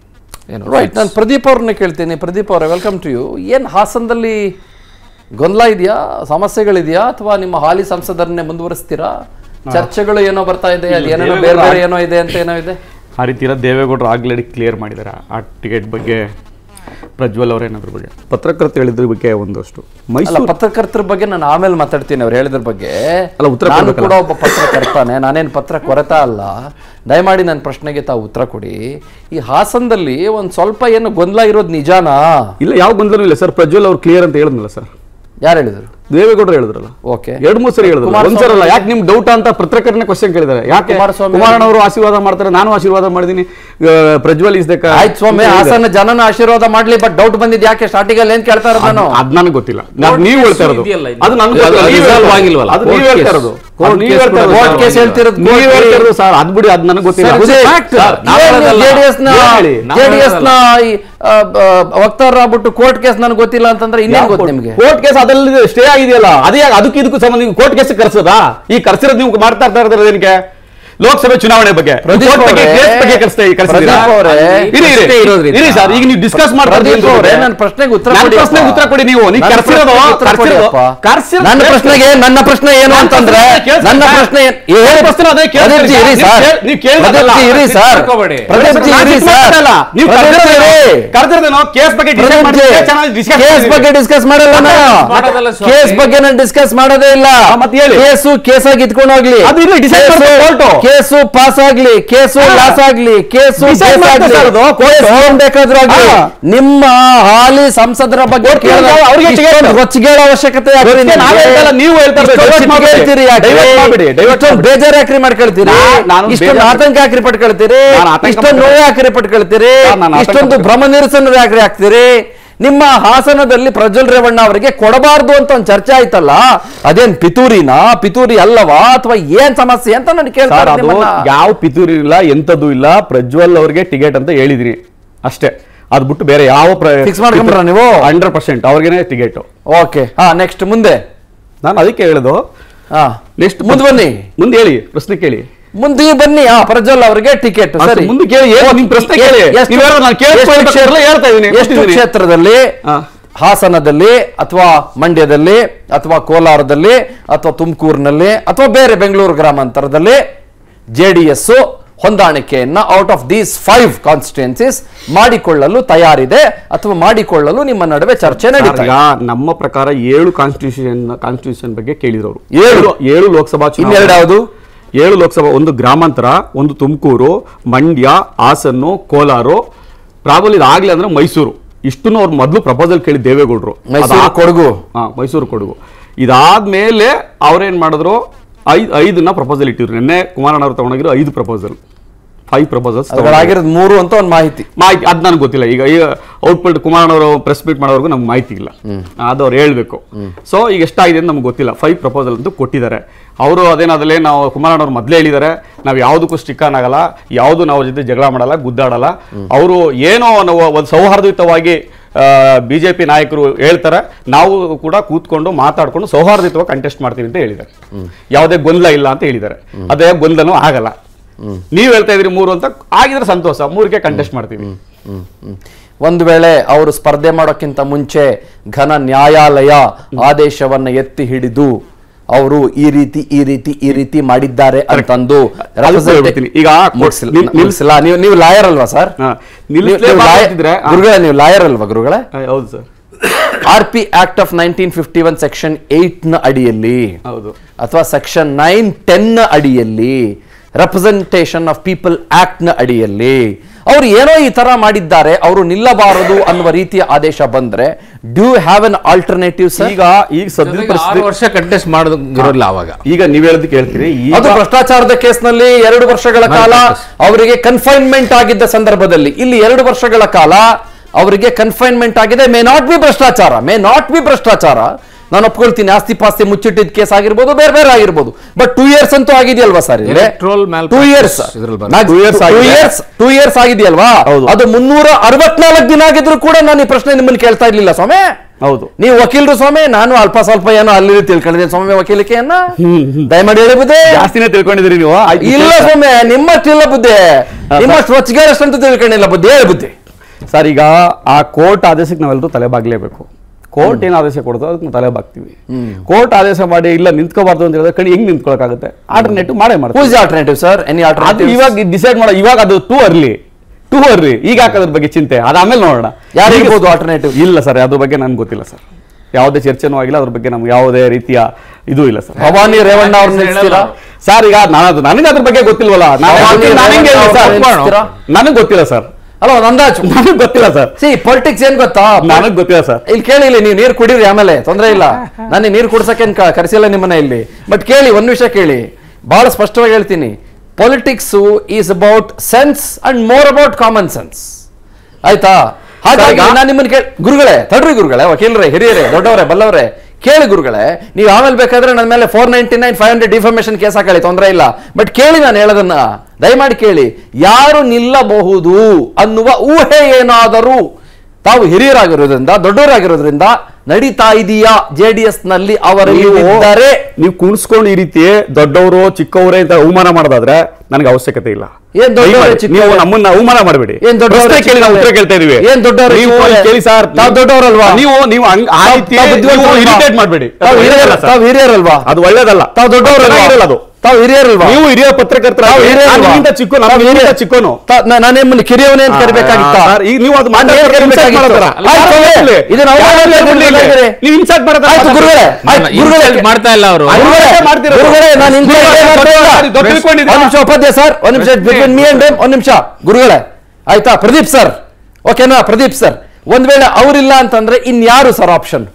Speaker 2: ಏನು
Speaker 1: ರೈಟ್ ನಾನು ಪ್ರದೀಪ್ ಅವ್ರನ್ನ ಕೇಳ್ತೀನಿ ಪ್ರದೀಪ್ ಅವರೇ ವೆಲ್ಕಮ್ ಟು ಯು ಏನು ಹಾಸನದಲ್ಲಿ ಗೊಂದಲ ಇದೆಯಾ ಸಮಸ್ಯೆಗಳಿದೆಯಾ ಅಥವಾ ನಿಮ್ಮ ಹಾಲಿ ಸಂಸದರನ್ನೇ ಮುಂದುವರಿಸ್ತೀರಾ ಚರ್ಚೆಗಳು ಏನೋ ಬರ್ತಾ ಇದೆ ಅದು ಏನೇನೋ ಬೇರೆ ಬೇರೆ ಏನೋ ಇದೆ ಅಂತ ಏನೋ ಇದೆ
Speaker 3: ಆ ರೀತಿ ಇರೋ ದೇವೇಗೌಡರು ಆಲ್ರೆಡಿ ಕ್ಲಿಯರ್ ಮಾಡಿದ್ದಾರೆ ಆ ಟಿಕೆಟ್ ಬಗ್ಗೆ ಪ್ರಜ್ವಲ್ ಅವರೇನದ್ರ ಬಗ್ಗೆ ಪತ್ರಕರ್ತ ಹೇಳಿದ್ರ ಬಗ್ಗೆ ಒಂದಷ್ಟು
Speaker 1: ಅಲ್ಲ
Speaker 3: ಮೈಸೂರು
Speaker 1: ಪತ್ರಕರ್ತರ ಬಗ್ಗೆ ನಾನು ಆಮೇಲೆ ಮಾತಾಡ್ತೀನಿ ಅವ್ರು ಹೇಳಿದ್ರ ಬಗ್ಗೆ
Speaker 3: ಅಲ್ಲ, ಉತ್ತರ
Speaker 1: ನಾನು
Speaker 3: ಕೊಡ್ಬೇಕಲ್ಲ.
Speaker 1: ಕೂಡ ಒಬ್ಬ ಪತ್ರಕರ್ತಾನೆ ನಾನೇನು ಪತ್ರ ಕೊರತಾ ಅಲ್ಲ ದಯಮಾಡಿ ನನ್ನ ಪ್ರಶ್ನೆಗೆ ತಾವು ಉತ್ತರ ಕೊಡಿ ಈ ಹಾಸನದಲ್ಲಿ ಒಂದ್ ಸ್ವಲ್ಪ ಏನು ಗೊಂದಲ ಇರೋದು ನಿಜಾನಾ
Speaker 3: ಇಲ್ಲ ಯಾವ ಗೊಂದಲೂ ಇಲ್ಲ ಸರ್ ಪ್ರಜ್ವಲ್ ಅವ್ರು ಕ್ಲಿಯರ್ ಅಂತ ಹೇಳಿದ್ನಲ್ಲ ಸರ್
Speaker 1: ಯಾರು ಹೇಳಿದ್ರು
Speaker 3: ದೇವೇಗೌಡರು ಹೇಳಿದ್ರಲ್ಲ
Speaker 1: ಓಕೆ
Speaker 3: ಎರಡು ಮೂರು ಸರಿ ಹೇಳಿದ್ರು
Speaker 1: ಕುಮಾರಸ್ವಾಮಿ-
Speaker 3: ಒಂದ್ಸರಲ್ಲ ಯಾಕೆ ನಿಮ್ ಡೌಟ್ ಅಂತ ಪತ್ರಕರ್ತನ ಕ್ವಶನ್ ಕೇಳಿದ್ದಾರೆ ಯಾಕೆ
Speaker 1: ಕುಮಾರಸ್ವಾಮಿ
Speaker 3: ಕುಮಾರಣ್ಣ ಅವರು ಆಶೀರ್ವಾದ ಮಾಡ್ತಾರೆ ನಾನು ಆಶೀರ್ವಾದ ಮಾಡಿದೀನಿ ಆ, ಪ್ರಜ್ವಲ್ ಇಸ್ ದ
Speaker 1: ಆಯ್ತು ಸ್ವಾಮಿ ಹಾಸನ ಜನನ ಆಶೀರ್ವಾದ ಮಾಡ್ಲಿ ಬಟ್ ಡೌಟ್ ಬಂದಿದ್ ಯಾಕೆ ಸ್ಟಾರ್ಟಿಂಗ್ ಅಲ್ಲಿ ಏನ್ ಕೇಳ್ತಾ ಇರೋದು ನಾನು
Speaker 3: ಅದ್ ನನಗೆ ಗೊತ್ತಿಲ್ಲ ನಾನ್ ನೀವ್
Speaker 2: case
Speaker 3: ಹೇಳ್ತಾ ಇರೋದು
Speaker 2: ಇದೆಯಲ್ಲ ಇದು.
Speaker 3: ಅದು ನನ್ಗೆ
Speaker 2: ಅದು
Speaker 3: ಗೊತ್ತಿಲ್ಲ. ನೀವ್
Speaker 2: resolve
Speaker 3: ಹೇಳ್ತಾ-
Speaker 2: ಆಗಿಲ್ವಲ್ಲ?
Speaker 3: ಅದು
Speaker 2: Court
Speaker 3: ನೀವ್ ಹೇಳ್ತಾ
Speaker 2: case.
Speaker 3: ಇರೋದು
Speaker 2: Court
Speaker 3: ಅದು ನೀವ್
Speaker 2: case
Speaker 3: ಹೇಳ್ತಾ
Speaker 2: ಕೂಡ
Speaker 3: ಇರೋದು.
Speaker 1: court case ಹೇಳ್ತಿರೋದು
Speaker 3: ನೀವ್
Speaker 1: court
Speaker 3: ಹೇಳ್ತಾ ಇರೋದು ಸರ್ ಅದ್ ಬಿಡಿ ಅದ್ ನನಗೆ ಗೊತ್ತಿಲ್ಲ
Speaker 2: Sir,
Speaker 3: ಅದು
Speaker 2: it's a fact. ನಾವು ಹೇಳೋದಲ್ಲ.
Speaker 1: ಜೆಡಿಎಸ್ ನ
Speaker 3: ಏನ್ ಹೇಳಿ?
Speaker 2: ನಾವು
Speaker 1: ಜೆಡಿಎಸ್ ನ
Speaker 2: ಹೇಳೋದಲ್ಲ.
Speaker 1: ಈ, ಆ, ಬ- ವಕ್ತಾರರು ಆಗ್ಬಿಟ್ಟು ಕೋರ್ಟ್ ಕೇಸ್ ನನಗೆ ಗೊತ್ತಿಲ್ಲ ಅಂತಂದ್ರೆ ಇನ್ನೇನ್ ಗೊತ್ತು ನಿಮ್ಗೆ
Speaker 3: ಕೋರ್ಟ್ ಕೇಸ್ ಅದ್ರಲ್ಲಿ ಸ್ಟೇ ಆಗಿದೆಯಲ್ಲ ಅದೇ ಯಾಕೆ ಅದಕ್ಕೆ ಇದಕ್ಕೂ ಸಂಬಂಧ ನೀವು ಕೋರ್ಟ್ ಕೇಸ್ ಕರ್ಸೋದಾ ಈ ಕರ್ಸಿರೋದು ನೀವು ಮಾಡ್ತಾ ಇರ್ತಾ ಇರೋದು ಏನಕ್ಕೆ ಲೋಕಸಭೆ ಚುನಾವಣೆ ಬಗ್ಗೆ
Speaker 1: ಪ್ರದೀಪ್
Speaker 3: Court ಬಗ್ಗೆ
Speaker 1: ಅವರೇ,
Speaker 3: case ಬಗ್ಗೆ ಕರ್ಸ್ತಾ ಕರ್ಸಿದ್ದೀರಾ?
Speaker 1: ಪ್ರದೀಪ್ ಅವರೇ,
Speaker 3: ಇರಿ, ಇರಿ.
Speaker 2: ಪ್ರಶ್ನೆ ಇರೋದ್ರಿಂದ.
Speaker 3: ಇರಿ ಸರ್ ಈಗ ನೀವು ಡಿಸ್ಕಸ್ ಮಾಡ್ತಾ
Speaker 1: ಪ್ರದೀಪ್
Speaker 3: ಇದ್ದೀರಿ
Speaker 1: ಅವರೇ,
Speaker 3: ಅಂದ್ರೆ
Speaker 1: ನನ್ನ ಪ್ರಶ್ನೆಗೆ ಉತ್ತರ
Speaker 3: ನನ್ನ
Speaker 1: ಕೊಡಿ
Speaker 3: ಪ್ರಶ್ನೆಗೆ
Speaker 1: ಅಪ್ಪ.
Speaker 3: ಉತ್ತರ ಕೊಡಿ ನೀವು ನೀವು
Speaker 1: ನನ್ನ
Speaker 3: ಕರ್ಸಿರೋದು
Speaker 1: ಪ್ರಶ್ನೆಗೆ ಉತ್ತರ ಕೊಡಿ
Speaker 3: ಕರ್ಸಿರೋದು
Speaker 1: ಅಪ್ಪ.
Speaker 3: ಕರ್ಸಿರೋದು
Speaker 1: ನನ್ನ ಪ್ರಶ್ನೆಗೆ ನನ್ನ ಪ್ರಶ್ನೆ ಏನು
Speaker 3: ನನ್ನ
Speaker 1: ಅಂತಂದ್ರೆ
Speaker 3: ಪ್ರಶ್ನೆ ಕೇಳ್ಸಿ
Speaker 1: ನನ್ನ
Speaker 3: ಸರ್.
Speaker 1: ಪ್ರಶ್ನೆ ಏನ್-
Speaker 3: ನನ್ನ
Speaker 1: ಏನ್-
Speaker 3: ಪ್ರಶ್ನೆ ಅದೇ ಕೇಳ್ಸಿ
Speaker 1: ಪ್ರದೀಪ್ ಜಿ, ಇರಿ
Speaker 3: ನೀವು
Speaker 1: ಸರ್.
Speaker 3: ಕೇಳ್- ನೀವು ಕೇಳ್ದಲ್ಲ.
Speaker 1: ಪ್ರದೀಪ್ ಜಿ, ಇರಿ ಸರ್.
Speaker 2: ತಿಳ್ಕೊಬೇಡಿ.
Speaker 1: ಪ್ರದೀಪ್ ಜಿ, ಇರಿ ಸರ್.
Speaker 3: ನೀವು
Speaker 1: ಪ್ರದೀಪ್ ಜಿ, ಇರಿ.
Speaker 3: ಕರ್ದಿರೋದೇನೋ ಕೇಸ್ ಬಗ್ಗೆ ಡಿಸೈಡ್
Speaker 1: ಪ್ರದೀಪ್
Speaker 3: ಮಾಡಿ
Speaker 1: ಜಿ,
Speaker 3: ಚಾನಲ್ ಡಿಸ್ಕಸ್
Speaker 1: ಕೇಸ್ ಬಗ್ಗೆ ಡಿಸ್ಕಸ್ ಮಾಡಲ್ಲ
Speaker 2: ಮಾಡೋದಲ್ಲ ಸ್ವಾಮಿ.
Speaker 1: ಕೇಸ್ ಬಗ್ಗೆ ನಾನು ಡಿಸ್ಕಸ್ ಮಾಡೋದೇ ಇಲ್ಲ
Speaker 3: ಹಾ, ಮತ್ತೆ ಹೇಳಿ.
Speaker 1: ಕೇಸು ಕೇಸ್ ಆಗಿ ಇಟ್ಕೊಂಡು ಹೋಗ್ಲಿ
Speaker 3: ಅದು ಇರ್ಲಿ, decide
Speaker 1: ಕೇಸು-
Speaker 3: ಮಾಡ್ತಾರೆ court.
Speaker 1: ಕೇಸು ಪಾಸ್ ಆಗ್ಲಿ ಕೇಸು
Speaker 3: ಹಾ.
Speaker 1: ಲಾಸ್ ಆಗ್ಲಿ ಕೇಸು
Speaker 3: Decide
Speaker 1: case
Speaker 3: ಮಾಡ್ತಾರೆ
Speaker 1: ಆಗ್ಲಿ.
Speaker 3: ಸರ್ ಅದು, court.
Speaker 1: ಕೇಸ್ ಏನ್ ಬೇಕಾದ್ರೂ ಆಗ್ಲಿ
Speaker 3: ಹಾ.
Speaker 1: ನಿಮ್ಮ ಹಾಲಿ ಸಂಸದರ ಬಗ್ಗೆ
Speaker 3: Court
Speaker 1: ಕೇಳಿದಾಗ
Speaker 3: ಕೇಳಿದಾಗ ಅವ್ರಿಗೆ
Speaker 1: ಇಷ್ಟೊಂದು
Speaker 3: ticket.
Speaker 1: ರೊಚ್ಚಿಗೇಳೋ ಅವಶ್ಯಕತೆ ಯಾಕ್ರಿ
Speaker 3: ರೊಚ್ಚಿಗೆ
Speaker 1: ನಿಮ್ಗೆ?
Speaker 3: ನಾವೇ ಹೇಳ್ತಾ ಇಲ್ಲ, ನೀವು ಹೇಳ್ತಾ ಇರೋದು.
Speaker 1: ಇಷ್ಟೊಂದು
Speaker 3: Divert
Speaker 1: ರೊಚ್ಚಿಗೆ
Speaker 3: ಮಾಡ್ಬೇಡಿ.
Speaker 1: ಹೇಳ್ತೀರಿ ಯಾಕೆ?
Speaker 3: Divert ಮಾಡ್ಬೇಡಿ, divert
Speaker 1: ಇಷ್ಟೊಂದು
Speaker 3: ಮಾಡ್ಬೇಡಿ.
Speaker 1: ಬೇಜಾರು ಯಾಕ್ರಿ ಮಾಡ್ಕೊಳ್ತೀರಿ
Speaker 3: ನಾ- ನಾನು
Speaker 1: ಇಷ್ಟೊಂದು
Speaker 3: ಬೇಜಾರು-
Speaker 1: ಆತಂಕ ಯಾಕ್ರಿ ಪಟ್ಕೊಳ್ತೀರಿ
Speaker 3: ನಾನು ಆತಂಕ
Speaker 1: ಇಷ್ಟೊಂದು ನೋವು ಯಾಕ್ರಿ ಪಟ್ಕೊಳ್ತೀರಿ
Speaker 3: ಸರ್, ನಾನು ಆತಂಕ
Speaker 1: ಇಷ್ಟೊಂದು
Speaker 3: ಪಟ್ಕೊಳ್ತೀನಿ.
Speaker 1: ಭ್ರಮ ನಿರಸನ ಯಾಕ್ರಿ ಆಗ್ತೀರಿ ನಿಮ್ಮ ಹಾಸನದಲ್ಲಿ ಪ್ರಜ್ವಲ್ ರೇವಣ್ಣ ಅವರಿಗೆ ಕೊಡಬಾರ್ದು ಅಂತ ಒಂದು ಚರ್ಚೆ ಆಯ್ತಲ್ಲ ಅದೇನ್ ಪಿತೂರಿನಾ ಪಿತೂರಿ ಅಲ್ಲವಾ ಅಥವಾ ಏನ್ ಸಮಸ್ಯೆ ಅಂತ ನಾನು
Speaker 3: ಸರ್
Speaker 1: ಕೇಳ್ತಾರೆ
Speaker 3: ಅದು ಯಾವ ಪಿತೂರಿ ಇಲ್ಲ ಎಂತದ್ದು ಇಲ್ಲ ಪ್ರಜ್ವಲ್ ಅವ್ರಿಗೆ ಟಿಕೆಟ್ ಅಂತ ಹೇಳಿದ್ರಿ ಅಷ್ಟೇ ಅದ್ ಬಿಟ್ಟು ಬೇರೆ ಯಾವ
Speaker 1: Fix ಮಾಡ್ಕೊಂಡ್ರಾ ನೀವು?
Speaker 3: ಹಂಡ್ರೆಡ್ ಪರ್ಸೆಂಟ್ ಅವ್ರಿಗೇನೆ ಟಿಕೆಟ್
Speaker 1: ಓಕೆ ಹಾ ನೆಕ್ಸ್ಟ್ ಮುಂದೆ
Speaker 3: ನಾನು ಅದಕ್ಕೆ ಹೇಳುದು
Speaker 1: ಹಾ
Speaker 3: ನೆಕ್ಸ್ಟ್
Speaker 1: ಮುಂದೆ ಬನ್ನಿ
Speaker 3: ಮುಂದೆ ಹೇಳಿ ಪ್ರಶ್ನೆ ಕೇಳಿ
Speaker 1: ಮುಂದೆ ಬನ್ನಿ ಹಾ ಪ್ರಜ್ವಲ್ ಅವರಿಗೆ ಟಿಕೆಟ್
Speaker 3: ಅದು
Speaker 1: ಸರಿ
Speaker 3: ಮುಂದೆ ಕೇಳಿ ಏನು ನಿಮ್ ಪ್ರಶ್ನೆ ಕೇಳಿ
Speaker 1: ಎಷ್ಟು-
Speaker 3: ನೀವು ಹೇಳೋದು ನಾನು ಕೇಳಿ
Speaker 1: ಎಷ್ಟು ಕ್ಷೇತ್ರ-
Speaker 3: ಹೇಳ್ತಾ ಇದೀನಿ
Speaker 1: ಎಷ್ಟು
Speaker 3: ಕೊಟ್ಟಿದ್ದೀನಿ.
Speaker 1: ಕ್ಷೇತ್ರದಲ್ಲಿ
Speaker 3: ಹಾ.
Speaker 1: ಹಾಸನದಲ್ಲಿ ಅಥವಾ ಮಂಡ್ಯದಲ್ಲಿ ಅಥವಾ ಕೋಲಾರದಲ್ಲಿ ಅಥವಾ ತುಮಕೂರಿನಲ್ಲಿ ಅಥವಾ ಬೇರೆ ಬೆಂಗಳೂರು ಗ್ರಾಮಾಂತರದಲ್ಲಿ ಜೆ ಡಿ ಎಸ್ ಹೊಂದಾಣಿಕೆಯನ್ನ out of these five constituencies ಮಾಡಿಕೊಳ್ಳಲು ತಯಾರಿದೆ ಅಥವಾ ಮಾಡಿಕೊಳ್ಳಲು ನಿಮ್ಮ ನಡುವೆ ಚರ್ಚೆ ನಡೀತಾ
Speaker 3: ಈಗ ನಮ್ಮ ಪ್ರಕಾರ ಏಳು ಕಾನ್ಸ್ಟಿಟ್ಯೂಷನ್ ಕಾನ್ಸ್ಟಿಟ್ಯೂಷನ್ ಬಗ್ಗೆ ಕೇಳಿರೋರು
Speaker 1: ಏಳು?
Speaker 3: ಏಳು ಲೋಕಸಭಾ
Speaker 1: ಇನ್ನೆರಡು ಯಾವುದು?
Speaker 3: ಏಳು ಲೋಕಸಭಾ ಒಂದು ಗ್ರಾಮಾಂತರ ಒಂದು ತುಮಕೂರು ಮಂಡ್ಯ ಹಾಸನ್ನು ಕೋಲಾರು ಪ್ರಾಬಲ್ ಇದಾಗ್ಲಿ ಅಂದ್ರೆ ಮೈಸೂರು ಇಷ್ಟನ್ನು ಅವ್ರು ಮೊದಲು ಪ್ರಪೋಸಲ್ ಕೇಳಿ ದೇವೇಗೌಡರು
Speaker 1: ಮೈಸೂರು
Speaker 3: ಅದಾ-
Speaker 1: ಕೊಡಗು
Speaker 3: ಹಾ ಮೈಸೂರು ಕೊಡಗು ಇದಾದ್ಮೇಲೆ ಅವ್ರೇನ್ ಮಾಡಿದ್ರು ಐದ್ ಐದನ್ನ ಪ್ರಪೋಸಲ್ ಇಟ್ಟಿದ್ರು ನಿನ್ನೆ ಕುಮಾರಣ್ಣ ಅವರು ತಗೊಂಡೋಗಿರೋ ಐದು ಪ್ರಪೋಸಲ್ ಫೈವ್ ಪ್ರಪೋಸಲ್ಸ್
Speaker 1: ಅದ್ರೊಳಗಿರೋದು ಮೂರು ಅಂತ ಒಂದು ಮಾಹಿತಿ
Speaker 3: ಮಾಹಿತಿ ಅದು ನನಗೆ ಗೊತ್ತಿಲ್ಲ ಈಗ ಈಗ ಔಟ್ಪುಟ್ ಕುಮಾರಣ್ಣ ಅವರು ಪ್ರೆಸ್ ಮೀಟ್ ಮಾಡೋರ್ಗು ನಮ್ಗೆ ಮಾಹಿತಿ ಇಲ್ಲ ಅದು ಅವ್ರು ಹೇಳ್ಬೇಕು ಸೊ ಈಗ ಎಷ್ಟಾಗಿದೆ ಅಂತ ನಮ್ಗೆ ಗೊತ್ತಿಲ್ಲ ಫೈವ್ ಪ್ರಪೋಸಲ್ ಅಂತೂ ಕೊಟ್ಟಿದ್ದಾರೆ ಅವರು ಅದೇನಾದಲ್ಲಿ ನಾವು ಕುಮಾರಣ್ಣ ಅವ್ರು ಮೊದಲೇ ಹೇಳಿದ್ದಾರೆ ನಾವು ಯಾವುದಕ್ಕೂ ಸ್ಟಿಕ್ ಆಗಲ್ಲ ಯಾವುದು ನಾವು ಅವ್ರ ಜೊತೆ ಜಗಳ ಮಾಡಲ್ಲ ಗುದ್ದಾಡಲ್ಲ ಅವರು ಏನೋ ನಾವು ಒಂದು ಸೌಹಾರ್ದಯುತವಾಗಿ ಬಿಜೆಪಿ ನಾಯಕರು ಹೇಳ್ತಾರೆ ನಾವು ಕೂಡ ಕೂತ್ಕೊಂಡು ಮಾತಾಡ್ಕೊಂಡು ಸೌಹಾರ್ದಯುತವಾಗಿ ಕಂಟೆಸ್ಟ್ ಮಾಡ್ತೀವಿ ಅಂತ ಹೇಳಿದ್ದಾರೆ ಯಾವುದೇ ಗೊಂದಲ ಇಲ್ಲ ಅಂತ ಹೇಳಿದ್ದಾರೆ ಅದೇ ಗೊಂದಲನೂ ಆಗಲ್ಲ ನೀವು ಹೇಳ್ತಾ ಇದ್ರಿ ಮೂರು ಅಂತ ಆಗಿದ್ರೆ ಸಂತೋಷ ಮೂರಕ್ಕೆ ಕಂಟೆಸ್ಟ್ ಮಾಡ್ತೀವಿ
Speaker 1: ಹ್ಮ್, ಹ್ಮ್. ಒಂದು ವೇಳೆ ಅವರು ಸ್ಪರ್ಧೆ ಮಾಡೋಕ್ಕಿಂತ ಮುಂಚೆ ಘನ ನ್ಯಾಯಾಲಯ ಆದೇಶವನ್ನ ಎತ್ತಿ ಹಿಡಿದು ಅವರು ಈ ರೀತಿ ಈ ರೀತಿ ಈ ರೀತಿ ಮಾಡಿದ್ದಾರೆ ಅಂತಂದು
Speaker 3: ಅದು ಹೇಳ್ಬಿಡ್ತೀನಿ. ಈಗ
Speaker 1: ಮುಗ್ಸಿಲ್ಲ,
Speaker 3: ನಿಲ್- ನಿಲ್ಸ್-
Speaker 1: ಮುಗ್ಸಿಲ್ಲ. ನೀವು ನೀವು ಲಾಯರ್ ಅಲ್ವಾ ಸರ್
Speaker 3: ಹಾ.
Speaker 1: ನೀವು-
Speaker 3: ನಿಲ್ಲಿಸ್ಲೇ
Speaker 1: ನೀವು ಲಾಯ-
Speaker 3: ಮಾತಾಡ್ತಿದ್ರೆ, ಆ.
Speaker 1: ಗುರುಗಳೇ ನೀವು ಲಾಯರ್ ಅಲ್ವಾ ಗುರುಗಳೇ
Speaker 3: ಹೌದು sir
Speaker 1: R P act of nineteen fifty one section eight ನ ಅಡಿಯಲ್ಲಿ
Speaker 3: ಹೌದು
Speaker 1: ಅಥವಾ ಸೆಕ್ಷನ್ ನೈನ್ ಟೆನ್ ನ ಅಡಿಯಲ್ಲಿ ರೆಪ್ರೆಸೆಂಟೇಷನ್ ಆಫ್ ಪೀಪಲ್ ಆಕ್ಟ್ ನ ಅಡಿಯಲ್ಲಿ ಅವರು ಏನೋ ಈ ತರ ಮಾಡಿದ್ದಾರೆ ಅವರು ನಿಲ್ಲಬಾರದು ಅನ್ನುವ ರೀತಿಯ ಆದೇಶ ಬಂದ್ರೆ do you have an alternative sir
Speaker 3: ಈಗ ಈಗ ಸದ್ಯದ
Speaker 2: ಜೊತೆಗೆ
Speaker 3: ಪರಿಸ್ಥಿತಿ
Speaker 2: ಆರು ವರ್ಷ ಕಂಟೆಸ್ಟ್ ಮಾಡೋದಿರೋಲ್ಲ ಅವಾಗ
Speaker 3: ಈಗ ನೀವ್ ಹೇಳೋದು ಕೇಳ್ತೀರಿ ಈಗ
Speaker 1: ಅದು ಭ್ರಷ್ಟಾಚಾರದ ಕೇಸ್ನಲ್ಲಿ ಎರಡು ವರ್ಷಗಳ ಕಾಲ ಅವರಿಗೆ ಕನ್ಫೈನ್ಮೆಂಟ್ ಆಗಿದ್ದ ಸಂದರ್ಭದಲ್ಲಿ ಇಲ್ಲಿ ಎರಡು ವರ್ಷಗಳ ಕಾಲ ಅವರಿಗೆ ಕನ್ಫೈನ್ಮೆಂಟ್ ಆಗಿದೆ ಮೇ ನಾಟ್ ಬಿ ಭ್ರಷ್ಟಾಚಾರ ಮೇ ನಾಟ್ ಬಿ ಭ್ರಷ್ಟಾಚಾರ ನಾನು ಒಪ್ಕೊಳ್ತೀನಿ ಆಸ್ತಿ ಪಾಸ್ತಿ ಮುಚ್ಚಿಟ್ಟಿದ್ದ ಕೇಸ್ ಆಗಿರ್ಬೋದು ಬೇರೆ ಬೇರೆ ಆಗಿರ್ಬೋದು ಬಟ್ ಟೂ ಇಯರ್ಸ್ ಅಂತೂ ಆಗಿದೆಯಲ್ವಾ sir
Speaker 2: Electoral
Speaker 1: two
Speaker 2: malpractice
Speaker 1: years
Speaker 2: ಇದ್ರಲ್ಲಿ ಬರುತ್ತೆ.
Speaker 3: Two years
Speaker 1: ಟೂ
Speaker 3: ಆಗಿದೆ.
Speaker 1: ಇಯರ್ಸ್ ಟೂ ಇಯರ್ಸ್ ಆಗಿದೆಯಲ್ವಾ
Speaker 3: ಹೌದು.
Speaker 1: ಅದು ಮುನ್ನೂರ ಅರವತ್ನಾಲ್ಕು ದಿನ ಆಗಿದ್ರು ಕೂಡ ನಾನು ಈ ಪ್ರಶ್ನೆ ನಿಮ್ಮನ್ನು ಕೇಳ್ತಾ ಇರ್ಲಿಲ್ಲ ಸ್ವಾಮಿ
Speaker 3: ಹೌದು
Speaker 1: ನೀವು ವಕೀಲರು ಸ್ವಾಮಿ ನಾನು ಅಲ್ಪ ಸ್ವಲ್ಪ ಏನೋ ಅಲ್ಲಿ ತಿಳ್ಕೊಂಡಿದ್ದೀನಿ ಸ್ವಾಮಿ ವಕೀಲಿಕೆಯನ್ನ ದಯಮಾಡಿ ಹೇಳಿ ಬುದ್ಧಿ
Speaker 3: ಜಾಸ್ತಿನೇ ತಿಳ್ಕೊಂಡಿದ್ದೀರಿ ನೀವು ಆಯ್ತು.
Speaker 1: ಇಲ್ಲ ಸ್ವಾಮಿ ನಿಮ್ಮಷ್ಟಿಲ್ಲ ಬುದ್ಧಿ ನಿಮ್ಮಷ್ಟು ರೊಚ್ಚಿಗೆರಷ್ಟು ಅಂತ ತಿಳ್ಕೊಂಡಿಲ್ಲ ಬುದ್ಧಿ ಹೇಳಿ ಬುದ್ಧಿ
Speaker 3: ಸರ್ ಈಗ ಆ ಕೋರ್ಟ್ ಆದೇಶಕ್ಕೆ ನಾವೆಲ್ಲರೂ ತಲೆ ಬಾಗ್ಲೇಬೇಕು ಕೋರ್ಟ್ ಏನು ಆದೇಶ ಕೊಡ್ತೋ ಅದಕ್ಕೆ ನಾವು ತಲೆ ಬಾಗ್ತೀವಿ ಕೋರ್ಟ್ ಆದೇಶ ಮಾಡಿ ಇಲ್ಲ ನಿಂತ್ಕೋಬಾರ್ದು ಅಂತ ಹೇಳಿದ್ರೆ ಕಣಿ ಹೆಂಗ್ ನಿಂತ್ಕೊಳಕ್ಕಾಗುತ್ತೆ ಆಲ್ಟರ್ನೇಟಿವ್ ಮಾಡೇ ಮಾಡ್ತೀವಿ
Speaker 1: ಹೂಸ್ ಆಲ್ಟರ್ನೇಟಿವ್ ಸರ್ ಎನಿ
Speaker 3: ಅದು
Speaker 1: ಆಲ್ಟರ್ನೇಟಿವ್
Speaker 3: ಇವಾಗ ಡಿಸೈಡ್ ಮಾಡೋ ಇವಾಗ ಅದು ಟೂ ಅರ್ಲಿ ಟೂ ಅರ್ಲಿ ಈಗ ಹಾಕೋದ್ರ ಬಗ್ಗೆ ಚಿಂತೆ ಅದು ಆಮೇಲೆ ನೋಡೋಣ
Speaker 1: ಯಾರು
Speaker 3: ಈಗ-
Speaker 1: ಇರ್ಬೋದು alternative?
Speaker 3: ಇಲ್ಲ ಸರ್ ಅದ್ರ ಬಗ್ಗೆ ನನ್ಗೆ ಗೊತ್ತಿಲ್ಲ ಸರ್ ಯಾವುದೇ ಚರ್ಚೆನೂ ಆಗಿಲ್ಲ ಅದ್ರ ಬಗ್ಗೆ ನಮ್ಗೆ ಯಾವುದೇ ರೀತಿಯ ಇದು ಇಲ್ಲ ಸರ್
Speaker 1: ಭವಾನಿ ರೇವಣ್ಣ ಅವ್ರನ್ನ ನಿಲ್ಸ್ತೀರಾ
Speaker 3: ಸರ್ ಈಗ ನಾನು ಅದು ನನಗೆ ಅದ್ರ ಬಗ್ಗೆ ಗೊತ್ತಿಲ್ವಲ್ಲ ನಾನು
Speaker 1: ಭವಾನಿ
Speaker 3: ನಾನು ಹೆಂಗೆ ಹೇಳಿ
Speaker 1: ರೇವಣ್ಣ
Speaker 3: ಸರ್
Speaker 1: ಅವ್ರನ್ನ ನಿಲ್ಸ್ತೀರಾ?
Speaker 3: ನನಗೆ ಗೊತ್ತಿಲ್ಲ ಸರ್
Speaker 1: ಅಲ್ಲ ಒಂದು ಅಂದಾಜು
Speaker 3: ನನಗೆ ಗೊತ್ತಿಲ್ಲ ಸರ್
Speaker 1: ಸಿ ಪೊಲಿಟಿಕ್ಸ್ ಏನ್ ಗೊತ್ತಾ
Speaker 3: ನನಗೆ ಗೊತ್ತಿಲ್ಲ ಸರ್
Speaker 1: ಇಲ್ಲಿ ಕೇಳಿ ಇಲ್ಲಿ ನೀವು ನೀರು ಕುಡೀರಿ ಆಮೇಲೆ ತೊಂದರೆ ಇಲ್ಲ ನಾನು ನೀರು ಕುಡ್ಸಕ್ಕೆ ಕರೆಸಿಲ್ಲ ನಿಮ್ಮನ್ನ ಇಲ್ಲಿ ಬಟ್ ಕೇಳಿ ಒಂದ್ ವಿಷಯ ಕೇಳಿ ಬಹಳ ಸ್ಪಷ್ಟವಾಗಿ ಹೇಳ್ತೀನಿ politics is about sense and more about common sense ಆಯ್ತಾ ಹಾಗಾಗಿ
Speaker 3: ಈಗ-
Speaker 1: ನಾನು ನಿಮ್ಮನ್ನ ಕೇಳಿ ಗುರುಗಳೇ ತಡ್ರಿ ಗುರುಗಳೇ ವಕೀಲರೇ ಹಿರಿಯರೇ ದೊಡ್ಡವರೇ ಬಲ್ಲವರೇ ಕೇಳಿ ಗುರುಗಳೇ ನೀವು ಆಮೇಲೆ ಬೇಕಾದ್ರೆ ನನ್ನ ಮೇಲೆ four ninety nine five hundred defamation case ಹಾಕಳಿ ತೊಂದರೆ ಇಲ್ಲ ಬಟ್ ಕೇಳಿ ನಾನು ಹೇಳೋದನ್ನ ದಯಮಾಡಿ ಕೇಳಿ ಯಾರು ನಿಲ್ಲಬಹುದು ಅನ್ನುವ ಊಹೆ ಏನಾದರೂ ತಾವು ಹಿರಿಯರಾಗಿರೋದ್ರಿಂದ ದೊಡ್ಡವರಾಗಿರೋದ್ರಿಂದ ನಡೀತಾ ಇದೆಯಾ ಜೆ ಡಿ ಎಸ್ ನಲ್ಲಿ ಅವರಲ್ಲಿ
Speaker 3: ನೀವು
Speaker 1: ಇದ್ದಾರೆ
Speaker 3: ನೀವು ಕುಣಿಸ್ಕೊಂಡು ಈ ರೀತಿ ದೊಡ್ಡವರು ಚಿಕ್ಕವರೇ ಅಂತ ಅವಮಾನ ಮಾಡೋದಾದ್ರೆ ನನಗೆ ಅವಶ್ಯಕತೆ ಇಲ್ಲ
Speaker 1: ಏನ್ ದೊಡ್ಡವ್ರೆ,
Speaker 3: ದಯಮಾಡಿ
Speaker 1: ಚಿಕ್ಕವ್ರೆ?
Speaker 3: ನೀವು ನಮ್ಮನ್ನ ಅವಮಾನ ಮಾಡಬೇಡಿ
Speaker 1: ಏನ್ ದೊಡ್ಡವ್ರೆ,
Speaker 3: ಪ್ರಶ್ನೆ ಕೇಳಿ ನಾವು ಉತ್ತರ
Speaker 1: ಚಿಕ್ಕವ್ರೆ?
Speaker 3: ಕೇಳ್ತಾ ಇದೀವಿ
Speaker 1: ಏನ್ ದೊಡ್ಡವ್ರೆ,
Speaker 3: ನೀವು
Speaker 1: ಚಿಕ್ಕವ್ರೆ?
Speaker 3: ಕೇಳಿ ಸರ್
Speaker 1: ತಾವು ದೊಡ್ಡವ್ರಲ್ವಾ?
Speaker 3: ನೀವು ನೀವು ಹಂಗ್ ಆ
Speaker 1: ತಾವು-
Speaker 3: ರೀತಿ
Speaker 1: ತಾವು ಬುದ್ಧಿವಂತರಲ್ವಾ?
Speaker 3: ಇರಿಟೇಟ್ ಮಾಡಬೇಡಿ
Speaker 1: ತಾವು ಹಿರಿಯರ- ತಾವು ಹಿರಿಯರಲ್ವಾ
Speaker 3: ಅದು ಒಳ್ಳೇದಲ್ಲ
Speaker 1: ತಾವು ದೊಡ್ಡವರಲ್ವಾ
Speaker 3: ಚೆನ್ನಾಗಿರಲ್ಲ ಅದು
Speaker 1: ತಾವು ಹಿರಿಯರಲ್ವಾ
Speaker 3: ನೀವು ಹಿರಿಯ ಪತ್ರಕರ್ತರ
Speaker 1: ತಾವು ಹಿರಿಯರಲ್ವಾ?
Speaker 3: ನಿಮ್ಮಿಂದ ಚಿಕ್ಕ
Speaker 1: ತಾವು
Speaker 3: ನಾನು
Speaker 1: ಹಿರಿಯ-
Speaker 3: ನಿಮ್ಮಿಂದ ಚಿಕ್ಕವನು
Speaker 1: ತಾ- ನಾ- ನಾನೇನ್ ಕಿರಿಯವನೇ ಅಂತ ಕರಿಬೇಕಾಗಿತ್ತ
Speaker 3: ಸರ್, ಈಗ ನೀವು ಅದು
Speaker 1: ನಾನು ಏನ್ ಕರಿಬೇಕಾಗಿತ್ತು?
Speaker 3: ಮಾಡ್ತಾರ
Speaker 1: ಆಯ್ತು, ಗುರುಗಳೇ, ಇದನ್ನ ಅವಮಾನ ಮಾಡ್ಲಿಕ್ಕೆ
Speaker 3: ನೀವು ಇನ್ಸಲ್ಟ್
Speaker 1: ಆಯ್ತು ಗುರುಗಳೇ ಆಯ್ತು
Speaker 2: ನಾನು
Speaker 1: ಗುರುಗಳೇ
Speaker 2: insult ಮಾಡ್ತಾ ಇಲ್ಲ ಅವರು
Speaker 3: ಆಯ್ತು.
Speaker 1: ಗುರುಗಳೇ,
Speaker 3: ಮಾಡ್ತಿರೋದು.
Speaker 1: ಗುರುಗಳೇ, ನಾನು insult
Speaker 3: ನೀವು
Speaker 1: ಏನ್ ಮಾಡ್ತಾ ಇಲ್ಲ.
Speaker 3: ಅದು ದೊಡ್ಡ ತಿಳ್ಕೊಂಡಿದ್ದೀರಾ?
Speaker 1: ಒಂದ್ ನಿಮಿಷ ಉಪಾಧ್ಯ ಸರ್ ಒಂದ್ ನಿಮಿಷ ಬಿಟ್ವೀನ್ ಮೀ ಅಂಡ್ ಒಂದ್ ನಿಮಿಷ ಗುರುಗಳೇ ಆಯ್ತಾ ಪ್ರದೀಪ್ ಸರ್ ಓಕೆನಾ ಪ್ರದೀಪ್ ಸರ್ ಒಂದ್ ವೇಳೆ ಅವರಿಲ್ಲ ಅಂತಂದ್ರೆ ಇನ್ಯಾರು ಸರ್ ಆಪ್ಷನ್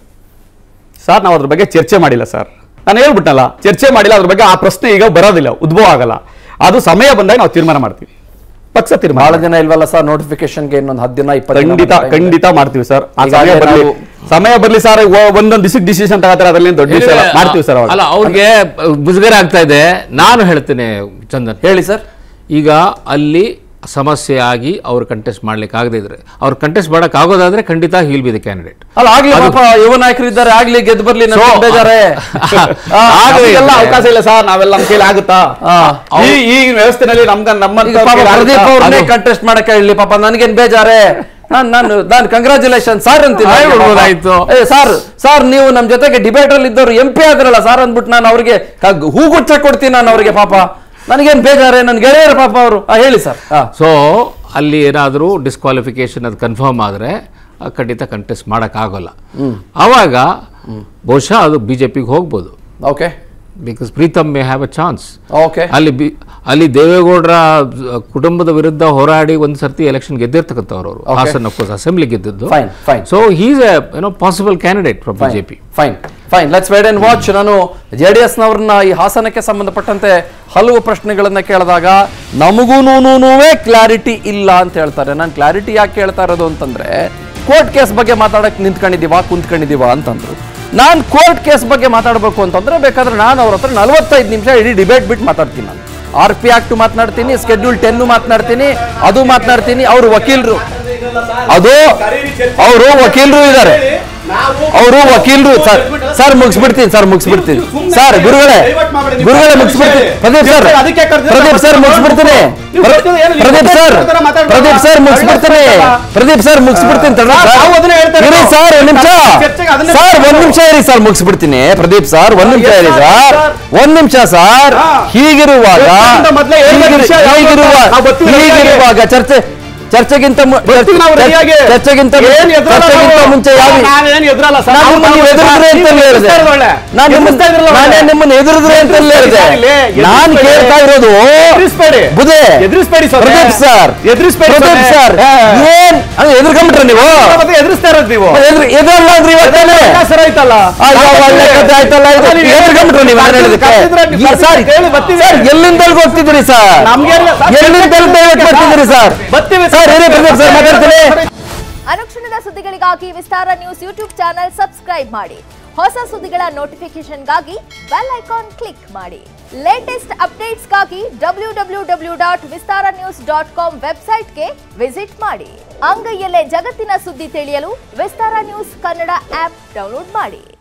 Speaker 3: ಸರ್ ನಾವು ಅದ್ರ ಬಗ್ಗೆ ಚರ್ಚೆ ಮಾಡಿಲ್ಲ ಸರ್ ನಾನು ಹೇಳ್ಬಿಟ್ಟಲ್ಲ ಚರ್ಚೆ ಮಾಡಿಲ್ಲ ಅದ್ರ ಬಗ್ಗೆ ಆ ಪ್ರಶ್ನೆ ಈಗ ಬರೋದಿಲ್ಲ ಉದ್ಭವ ಆಗಲ್ಲ ಅದು ಸಮಯ ಬಂದಾಗ ನಾವು ತೀರ್ಮಾನ ಮಾಡ್ತೀವಿ ಪಕ್ಷ ತೀರ್ಮಾನ
Speaker 1: ಬಹಳ ಜನ ಇಲ್ವಲ್ಲ ಸರ್ ನೋಟಿಫಿಕೇಶನ್ಗೆ ಇನ್ನೊಂದು ಹತ್ತು ದಿನ ಇಪ್ಪತ್ತು ದಿನ
Speaker 3: ಖಂಡಿತ
Speaker 1: ಮಾತ್ರ ಇದೆ.
Speaker 3: ಖಂಡಿತ ಮಾಡ್ತೀವಿ ಸರ್ ಆ
Speaker 1: ಈಗಾಗಲೇ
Speaker 3: ಸಮಯ ಬರ್ಲಿ
Speaker 1: ನಾವು-
Speaker 3: ಸಮಯ ಬರ್ಲಿ ಸರ್ ಒಂದೊಂದು ದಿವಸಕ್ಕೆ ಡಿಸಿಷನ್ ತಗೋತಾರೆ ಅದರಲ್ಲಿ ದೊಡ್ಡ ವಿಷಯ ಅಲ್ಲ. ಮಾಡ್ತೀವಿ ಸರ್ ಅವಾಗ
Speaker 2: ಅಲ್ಲ ಅವ್ರಿಗೆ ಮುಜುಗರ ಆಗ್ತಾ ಇದೆ ನಾನು ಹೇಳ್ತೇನೆ ಚಂದನ್
Speaker 1: ಹೇಳಿ ಸರ್
Speaker 2: ಈಗ ಅಲ್ಲಿ ಸಮಸ್ಯೆ ಆಗಿ ಅವ್ರು ಕಂಟೆಸ್ಟ್ ಮಾಡ್ಲಿಕ್ಕೆ ಆಗದೆ ಇದ್ರೆ ಅವ್ರು ಕಂಟೆಸ್ಟ್ ಮಾಡಕ್ ಆಗೋದಾದ್ರೆ ಖಂಡಿತ ಹೀಲ್ ಬಿ ದ ಕ್ಯಾಂಡಿಡೇಟ್
Speaker 1: ಅಲ್ಲ ಆಗ್ಲಿ ಪಾಪ ಯುವ ನಾಯಕರು ಇದ್ದಾರೆ ಆಗ್ಲಿ ಗೆದ್ದು ಬರ್ಲಿ ನನ್ಗೆ
Speaker 2: So-
Speaker 1: ಬೇಜಾರೇ ಆ,
Speaker 2: ಆಗದೆ
Speaker 3: ನಮ್ಗೆಲ್ಲ
Speaker 2: ಇದ್ರೆ-
Speaker 3: ಅವಕಾಶ ಇಲ್ಲ ಸರ್ ನಾವೆಲ್ಲ ನಮ್ಮ ಕೈಲಿ ಆಗುತ್ತಾ
Speaker 1: ಆ,
Speaker 3: ಈ ಈ ವ್ಯವಸ್ಥೆನಲ್ಲಿ ನಮ್ಗ ನಮ್ಮ
Speaker 1: ಈಗ ಪಾಪ ಪ್ರದೀಪ್ ಅವ್ರನ್ನೇ ಕಂಟೆಸ್ಟ್ ಮಾಡಕ್ಕೆ ಹೇಳಿ ಪಾಪ ನನ್ಗೇನ್ ಬೇಜಾರೇ ನಾನ್ ನಾನು ನಾನು ಕಂಗ್ರಾಚುಲೇಷನ್ ಸರ್ ಅಂತೀನಿ
Speaker 2: ಆಯ್ತು,
Speaker 1: ಪಾಪ.
Speaker 2: ಆಯ್ತು.
Speaker 1: ಏ ಸರ್ ಸರ್ ನೀವು ನಮ್ ಜೊತೆಗೆ ಡಿಬೇಟ್ ಅಲ್ಲಿ ಇದ್ದವ್ರು ಎಂ ಪಿ ಆದ್ರಲ್ಲ ಸರ್ ಅಂದ್ಬಿಟ್ಟು ನಾನು ಅವ್ರಿಗೆ ಕ- ಹೂಗುಚ್ಛ ಕೊಡ್ತೀನಿ ನಾನು ಅವ್ರಿಗೆ ಪಾಪ ನನಗೇನ್ ಬೇಜಾರೇ ನನ್ ಗೆಳೆಯರು ಪಾಪ ಅವರು ಹೇಳಿ ಸರ್
Speaker 2: ಸೊ ಅಲ್ಲಿ ಏನಾದರೂ ಡಿಸ್ಕ್ವಾಲಿಫಿಕೇಶನ್ ಅದು ಕನ್ಫರ್ಮ್ ಆದರೆ ಖಂಡಿತ ಕಂಟೆಸ್ಟ್ ಮಾಡೋಕ್ಕಾಗಲ್ಲ ಆವಾಗ ಬಹುಶಃ ಅದು ಬಿ ಜೆ ಪಿಗೆ ಹೋಗ್ಬೋದು
Speaker 1: okay
Speaker 2: because Pritam may have a chance
Speaker 1: okay
Speaker 2: ಅಲ್ಲಿ ಬಿ ಅಲ್ಲಿ ದೇವೇಗೌಡರ ಕುಟುಂಬದ ವಿರುದ್ಧ ಹೋರಾಡಿ ಒಂದು ಸರ್ತಿ ಎಲೆಕ್ಷನ್ ಗೆದ್ದಿರ್ತಕ್ಕಂಥವ್ರು ಅವರು
Speaker 1: Okay.
Speaker 2: ಹಾಸನ್ ಅಫ್ಕೋರ್ಸ್ ಅಸೆಂಬ್ಲಿ ಗೆದ್ದಿದ್ದು
Speaker 1: Fine, fine.
Speaker 2: So he's a ಏನೋ possible candidate from B J P
Speaker 1: fine fine let's wait and watch ನಾನು ಜೆ ಡಿ ಎಸ್ನವ್ರನ್ನ ಈ ಹಾಸನಕ್ಕೆ ಸಂಬಂಧಪಟ್ಟಂತೆ ಹಲವು ಪ್ರಶ್ನೆಗಳನ್ನ ಕೇಳಿದಾಗ ನಮಗೂನೂನುವೇ ಕ್ಲಾರಿಟಿ ಇಲ್ಲ ಅಂತ ಹೇಳ್ತಾರೆ ನಾನು ಕ್ಲಾರಿಟಿ ಯಾಕೆ ಕೇಳ್ತಾ ಇರೋದು ಅಂತಂದ್ರೆ ಕೋರ್ಟ್ ಕೇಸ್ ಬಗ್ಗೆ ಮಾತಾಡಕ್ಕೆ ನಿಂತ್ಕೊಂಡಿದೀವ ಕುಂತ್ಕೊಂಡಿದೀವ ಅಂತಂದ್ರು ನಾನು ಕೋರ್ಟ್ ಕೇಸ್ ಬಗ್ಗೆ ಮಾತಾಡಬೇಕು ಅಂತಂದ್ರೆ ಬೇಕಾದ್ರೆ ನಾನು ಅವ್ರ ಹತ್ರ ನಲವತ್ತೈದು ನಿಮಿಷ ಇಡೀ ಡಿಬೇಟ್ ಬಿಟ್ಟು ಮಾತಾಡ್ತೀನಿ ನಾನು ಆರ್ ಪಿ ಆಕ್ಟ್ ಮಾತನಾಡ್ತೀನಿ ಸ್ಕೆಡ್ಯೂಲ್ ಟೆನ್ ಮಾತನಾಡ್ತೀನಿ ಅದು ಮಾತನಾಡ್ತೀನಿ ಅವರು ವಕೀಲರು ಅದು ಅವರು ವಕೀಲರು ಇದ್ದಾರೆ ಅವರು ವಕೀಲರು ಸರ್ ಸರ್ ಮುಗಿಸ್ಬಿಡ್ತೀನಿ ಸರ್ ಮುಗಿಸ್ಬಿಡ್ತೀನಿ ಸರ್ ಗುರುಗಳೇ ಗುರುಗಳೇ ಮುಗಿಸ್ಬಿಡ್ತೀನಿ ಪ್ರದೀಪ್ ಸರ್
Speaker 3: ಅದಕ್ಕೆ ಕರ್ದಿದ್ದು
Speaker 1: ಪ್ರದೀಪ್ ಸರ್ ಮುಗಿಸ್ಬಿಡ್ತೀನಿ
Speaker 3: ನೀವು ಗೊತ್ತಿಲ್ಲ ಏನು ನೀವು
Speaker 1: ಪ್ರದೀಪ್ ಸರ್
Speaker 3: ಗೊತ್ತಿಲ್ಲ ಮಾತಾಡ್ಬೇಡ.
Speaker 1: ಪ್ರದೀಪ್ ಸರ್ ಮುಗಿಸ್ಬಿಡ್ತೀನಿ ಪ್ರದೀಪ್ ಸರ್ ಮುಗಿಸ್ಬಿಡ್ತೀನಿ ತಡ
Speaker 3: ನಾವು
Speaker 1: ಸರ್.
Speaker 3: ಅದನ್ನೇ ಹೇಳ್ತಾ ಇರೋದು.
Speaker 1: ಇರಿ ಸರ್ ಒಂದ್ ನಿಮಿಷ
Speaker 3: ಚರ್ಚೆಗೆ ಅದನ್ನೇ
Speaker 1: ಸರ್ ಒಂದ್ ನಿಮಿಷ ಇರಿ ಸರ್ ಮುಗಿಸ್ಬಿಡ್ತೀನಿ ಪ್ರದೀಪ್ ಸರ್ ಒಂದ್ ನಿಮಿಷ ಇರಿ ಸರ್ ಒಂದ್ ನಿಮಿಷ ಸರ್
Speaker 3: ಹಾ.
Speaker 1: ಹೀಗಿರುವಾಗ
Speaker 3: ಚರ್ಚೆಗಿಂತ ಮೊದ್ಲೇ ಹೇಳ್ಬೇಕು
Speaker 1: ಹೀಗಿರು-
Speaker 3: ವಿಷಯ ಯಾವ್ದು
Speaker 1: ಹೀಗಿರುವ
Speaker 3: ಅಂತ ನಾವು ಬರ್ತೀವಿ
Speaker 1: ಹೀಗಿರುವಾಗ ಚರ್ಚೆ ಚರ್ಚೆಗಿಂತ ಮು-
Speaker 3: ಬರ್ತೀವಿ ನಾವು
Speaker 1: ಚರ್ಚೆ-
Speaker 3: ರೆಡಿಯಾಗಿ.
Speaker 1: ಚರ್ಚೆಗಿಂತ ಮು-
Speaker 3: ಏನ್ ಎದುರಲ್ಲ
Speaker 1: ಚರ್ಚೆಗಿಂತ
Speaker 3: ನಾವು?
Speaker 1: ಮುಂಚೆ ಯಾವ
Speaker 3: ನಾನೇನ್ ಎದುರಲ್ಲ ಸರ್.
Speaker 1: ನಾನು
Speaker 3: ನಾವು
Speaker 1: ನಿಮ್ಮನ್ನ
Speaker 3: ನಾವು
Speaker 1: ಎದುರಿದ್ರೆ ಅಂತ
Speaker 3: ನೀವು
Speaker 1: ಹೇಳಿದೆ
Speaker 3: ಎದುರಿಸ್ತಾ ಇರೋದು ಒಳ್ಳೆ.
Speaker 1: ನಾನು ನಿಮ್ಮನ್ನ
Speaker 3: ಎದುರಿಸ್ತಾ ಇದ್ರಲ್ಲ ಒಳ್ಳೆ.
Speaker 1: ನಾನೇ ನಿಮ್ಮನ್ನ ಎದುರಿದ್ರೆ ಅಂತ ಹೇಳಿದೆ
Speaker 3: ಎದುರಿಸ್ಬೇಡಿ,
Speaker 1: ನಾನು
Speaker 3: ಎದುರಿಸ್ಬೇಡಿ.
Speaker 1: ಕೇಳ್ತಾ ಇರೋದು
Speaker 3: ಎದುರಿಸ್ಬೇಡಿ.
Speaker 1: ಬುಧೆ
Speaker 3: ಎದುರಿಸ್ಬೇಡಿ ಸರ್.
Speaker 1: ಪ್ರದೀಪ್ ಸರ್
Speaker 3: ಎದುರಿಸ್ಬೇಡಿ ಸರ್.
Speaker 1: ಪ್ರದೀಪ್ ಸರ್
Speaker 3: ಹಾ.
Speaker 1: ಏನ್ ಅದು ಎದುರ್ಕೊಂಬಿಟ್ರೆ ನೀವು
Speaker 3: ಮತ್ತೆ ಎದುರಿಸ್ತಾ ಇರೋದು ನೀವು
Speaker 1: ಎದುರು ಎದುರಲ್ಲ ಅಂದ್ರಿ ಇವತ್ತೇನೆ
Speaker 3: ಸರ್ ಆಯ್ತಲ್ಲ
Speaker 1: ಅಯ್ಯೋ, ಒಳ್ಳೆ ಕಥೆ ಆಯ್ತಲ್ಲ ಇದು
Speaker 3: ನೀವು
Speaker 1: ಎದುರ್ಕೊಂಬಿಟ್ರು ನೀವು ನಾನು ಹೇಳಿದ್ದಕ್ಕೆ
Speaker 3: ಕರ್ದಿದ್ರೆ ನೀವು
Speaker 1: ಈ- ಸರ್
Speaker 3: ಕೇಳಿ ಬರ್ತೀವಿ.
Speaker 1: ಸರ್ ಎಲ್ಲಿಂದ ಎಲ್ಲಿಗೆ ಹೋಗ್ತಿದ್ದೀರಿ ಸರ್
Speaker 3: ನಮ್ಗೆ ಎಲ್ಲ- ಸರ್,
Speaker 1: ಎಲ್ಲಿಂದ ಎಲ್ಲಿ ದಯವಿಟ್ಟು ಬರ್ತಿದ್ದೀರಿ ಸರ್
Speaker 3: ಬರ್ತೀವಿ
Speaker 1: ಸರ್ ಇರಿ ಪ್ರದೀಪ್ ಸರ್ ಮಾತಾಡ್ತೀನಿ
Speaker 4: ಅನುಕ್ಷಣದ ಸುದ್ದಿಗಳಿಗಾಗಿ Vistara news YouTube channel subscribe ಮಾಡಿ ಹೊಸ ಸುದ್ದಿಗಳ ನೋಟಿಫಿಕೇಶನ್ಗಾಗಿ ಬೆಲ್ ಐಕಾನ್ ಕ್ಲಿಕ್ ಮಾಡಿ ಲೇಟೆಸ್ಟ್ ಅಪ್ಡೇಟ್ಸ್ಗಾಗಿ W W W dot Vistara news dot com ವೆಬ್ಸೈಟ್ಗೆ ವಿಸಿಟ್ ಮಾಡಿ ಅಂಗೈಯಲ್ಲೇ ಜಗತ್ತಿನ ಸುದ್ದಿ ತಿಳಿಯಲು Vistara news Kannada app download ಮಾಡಿ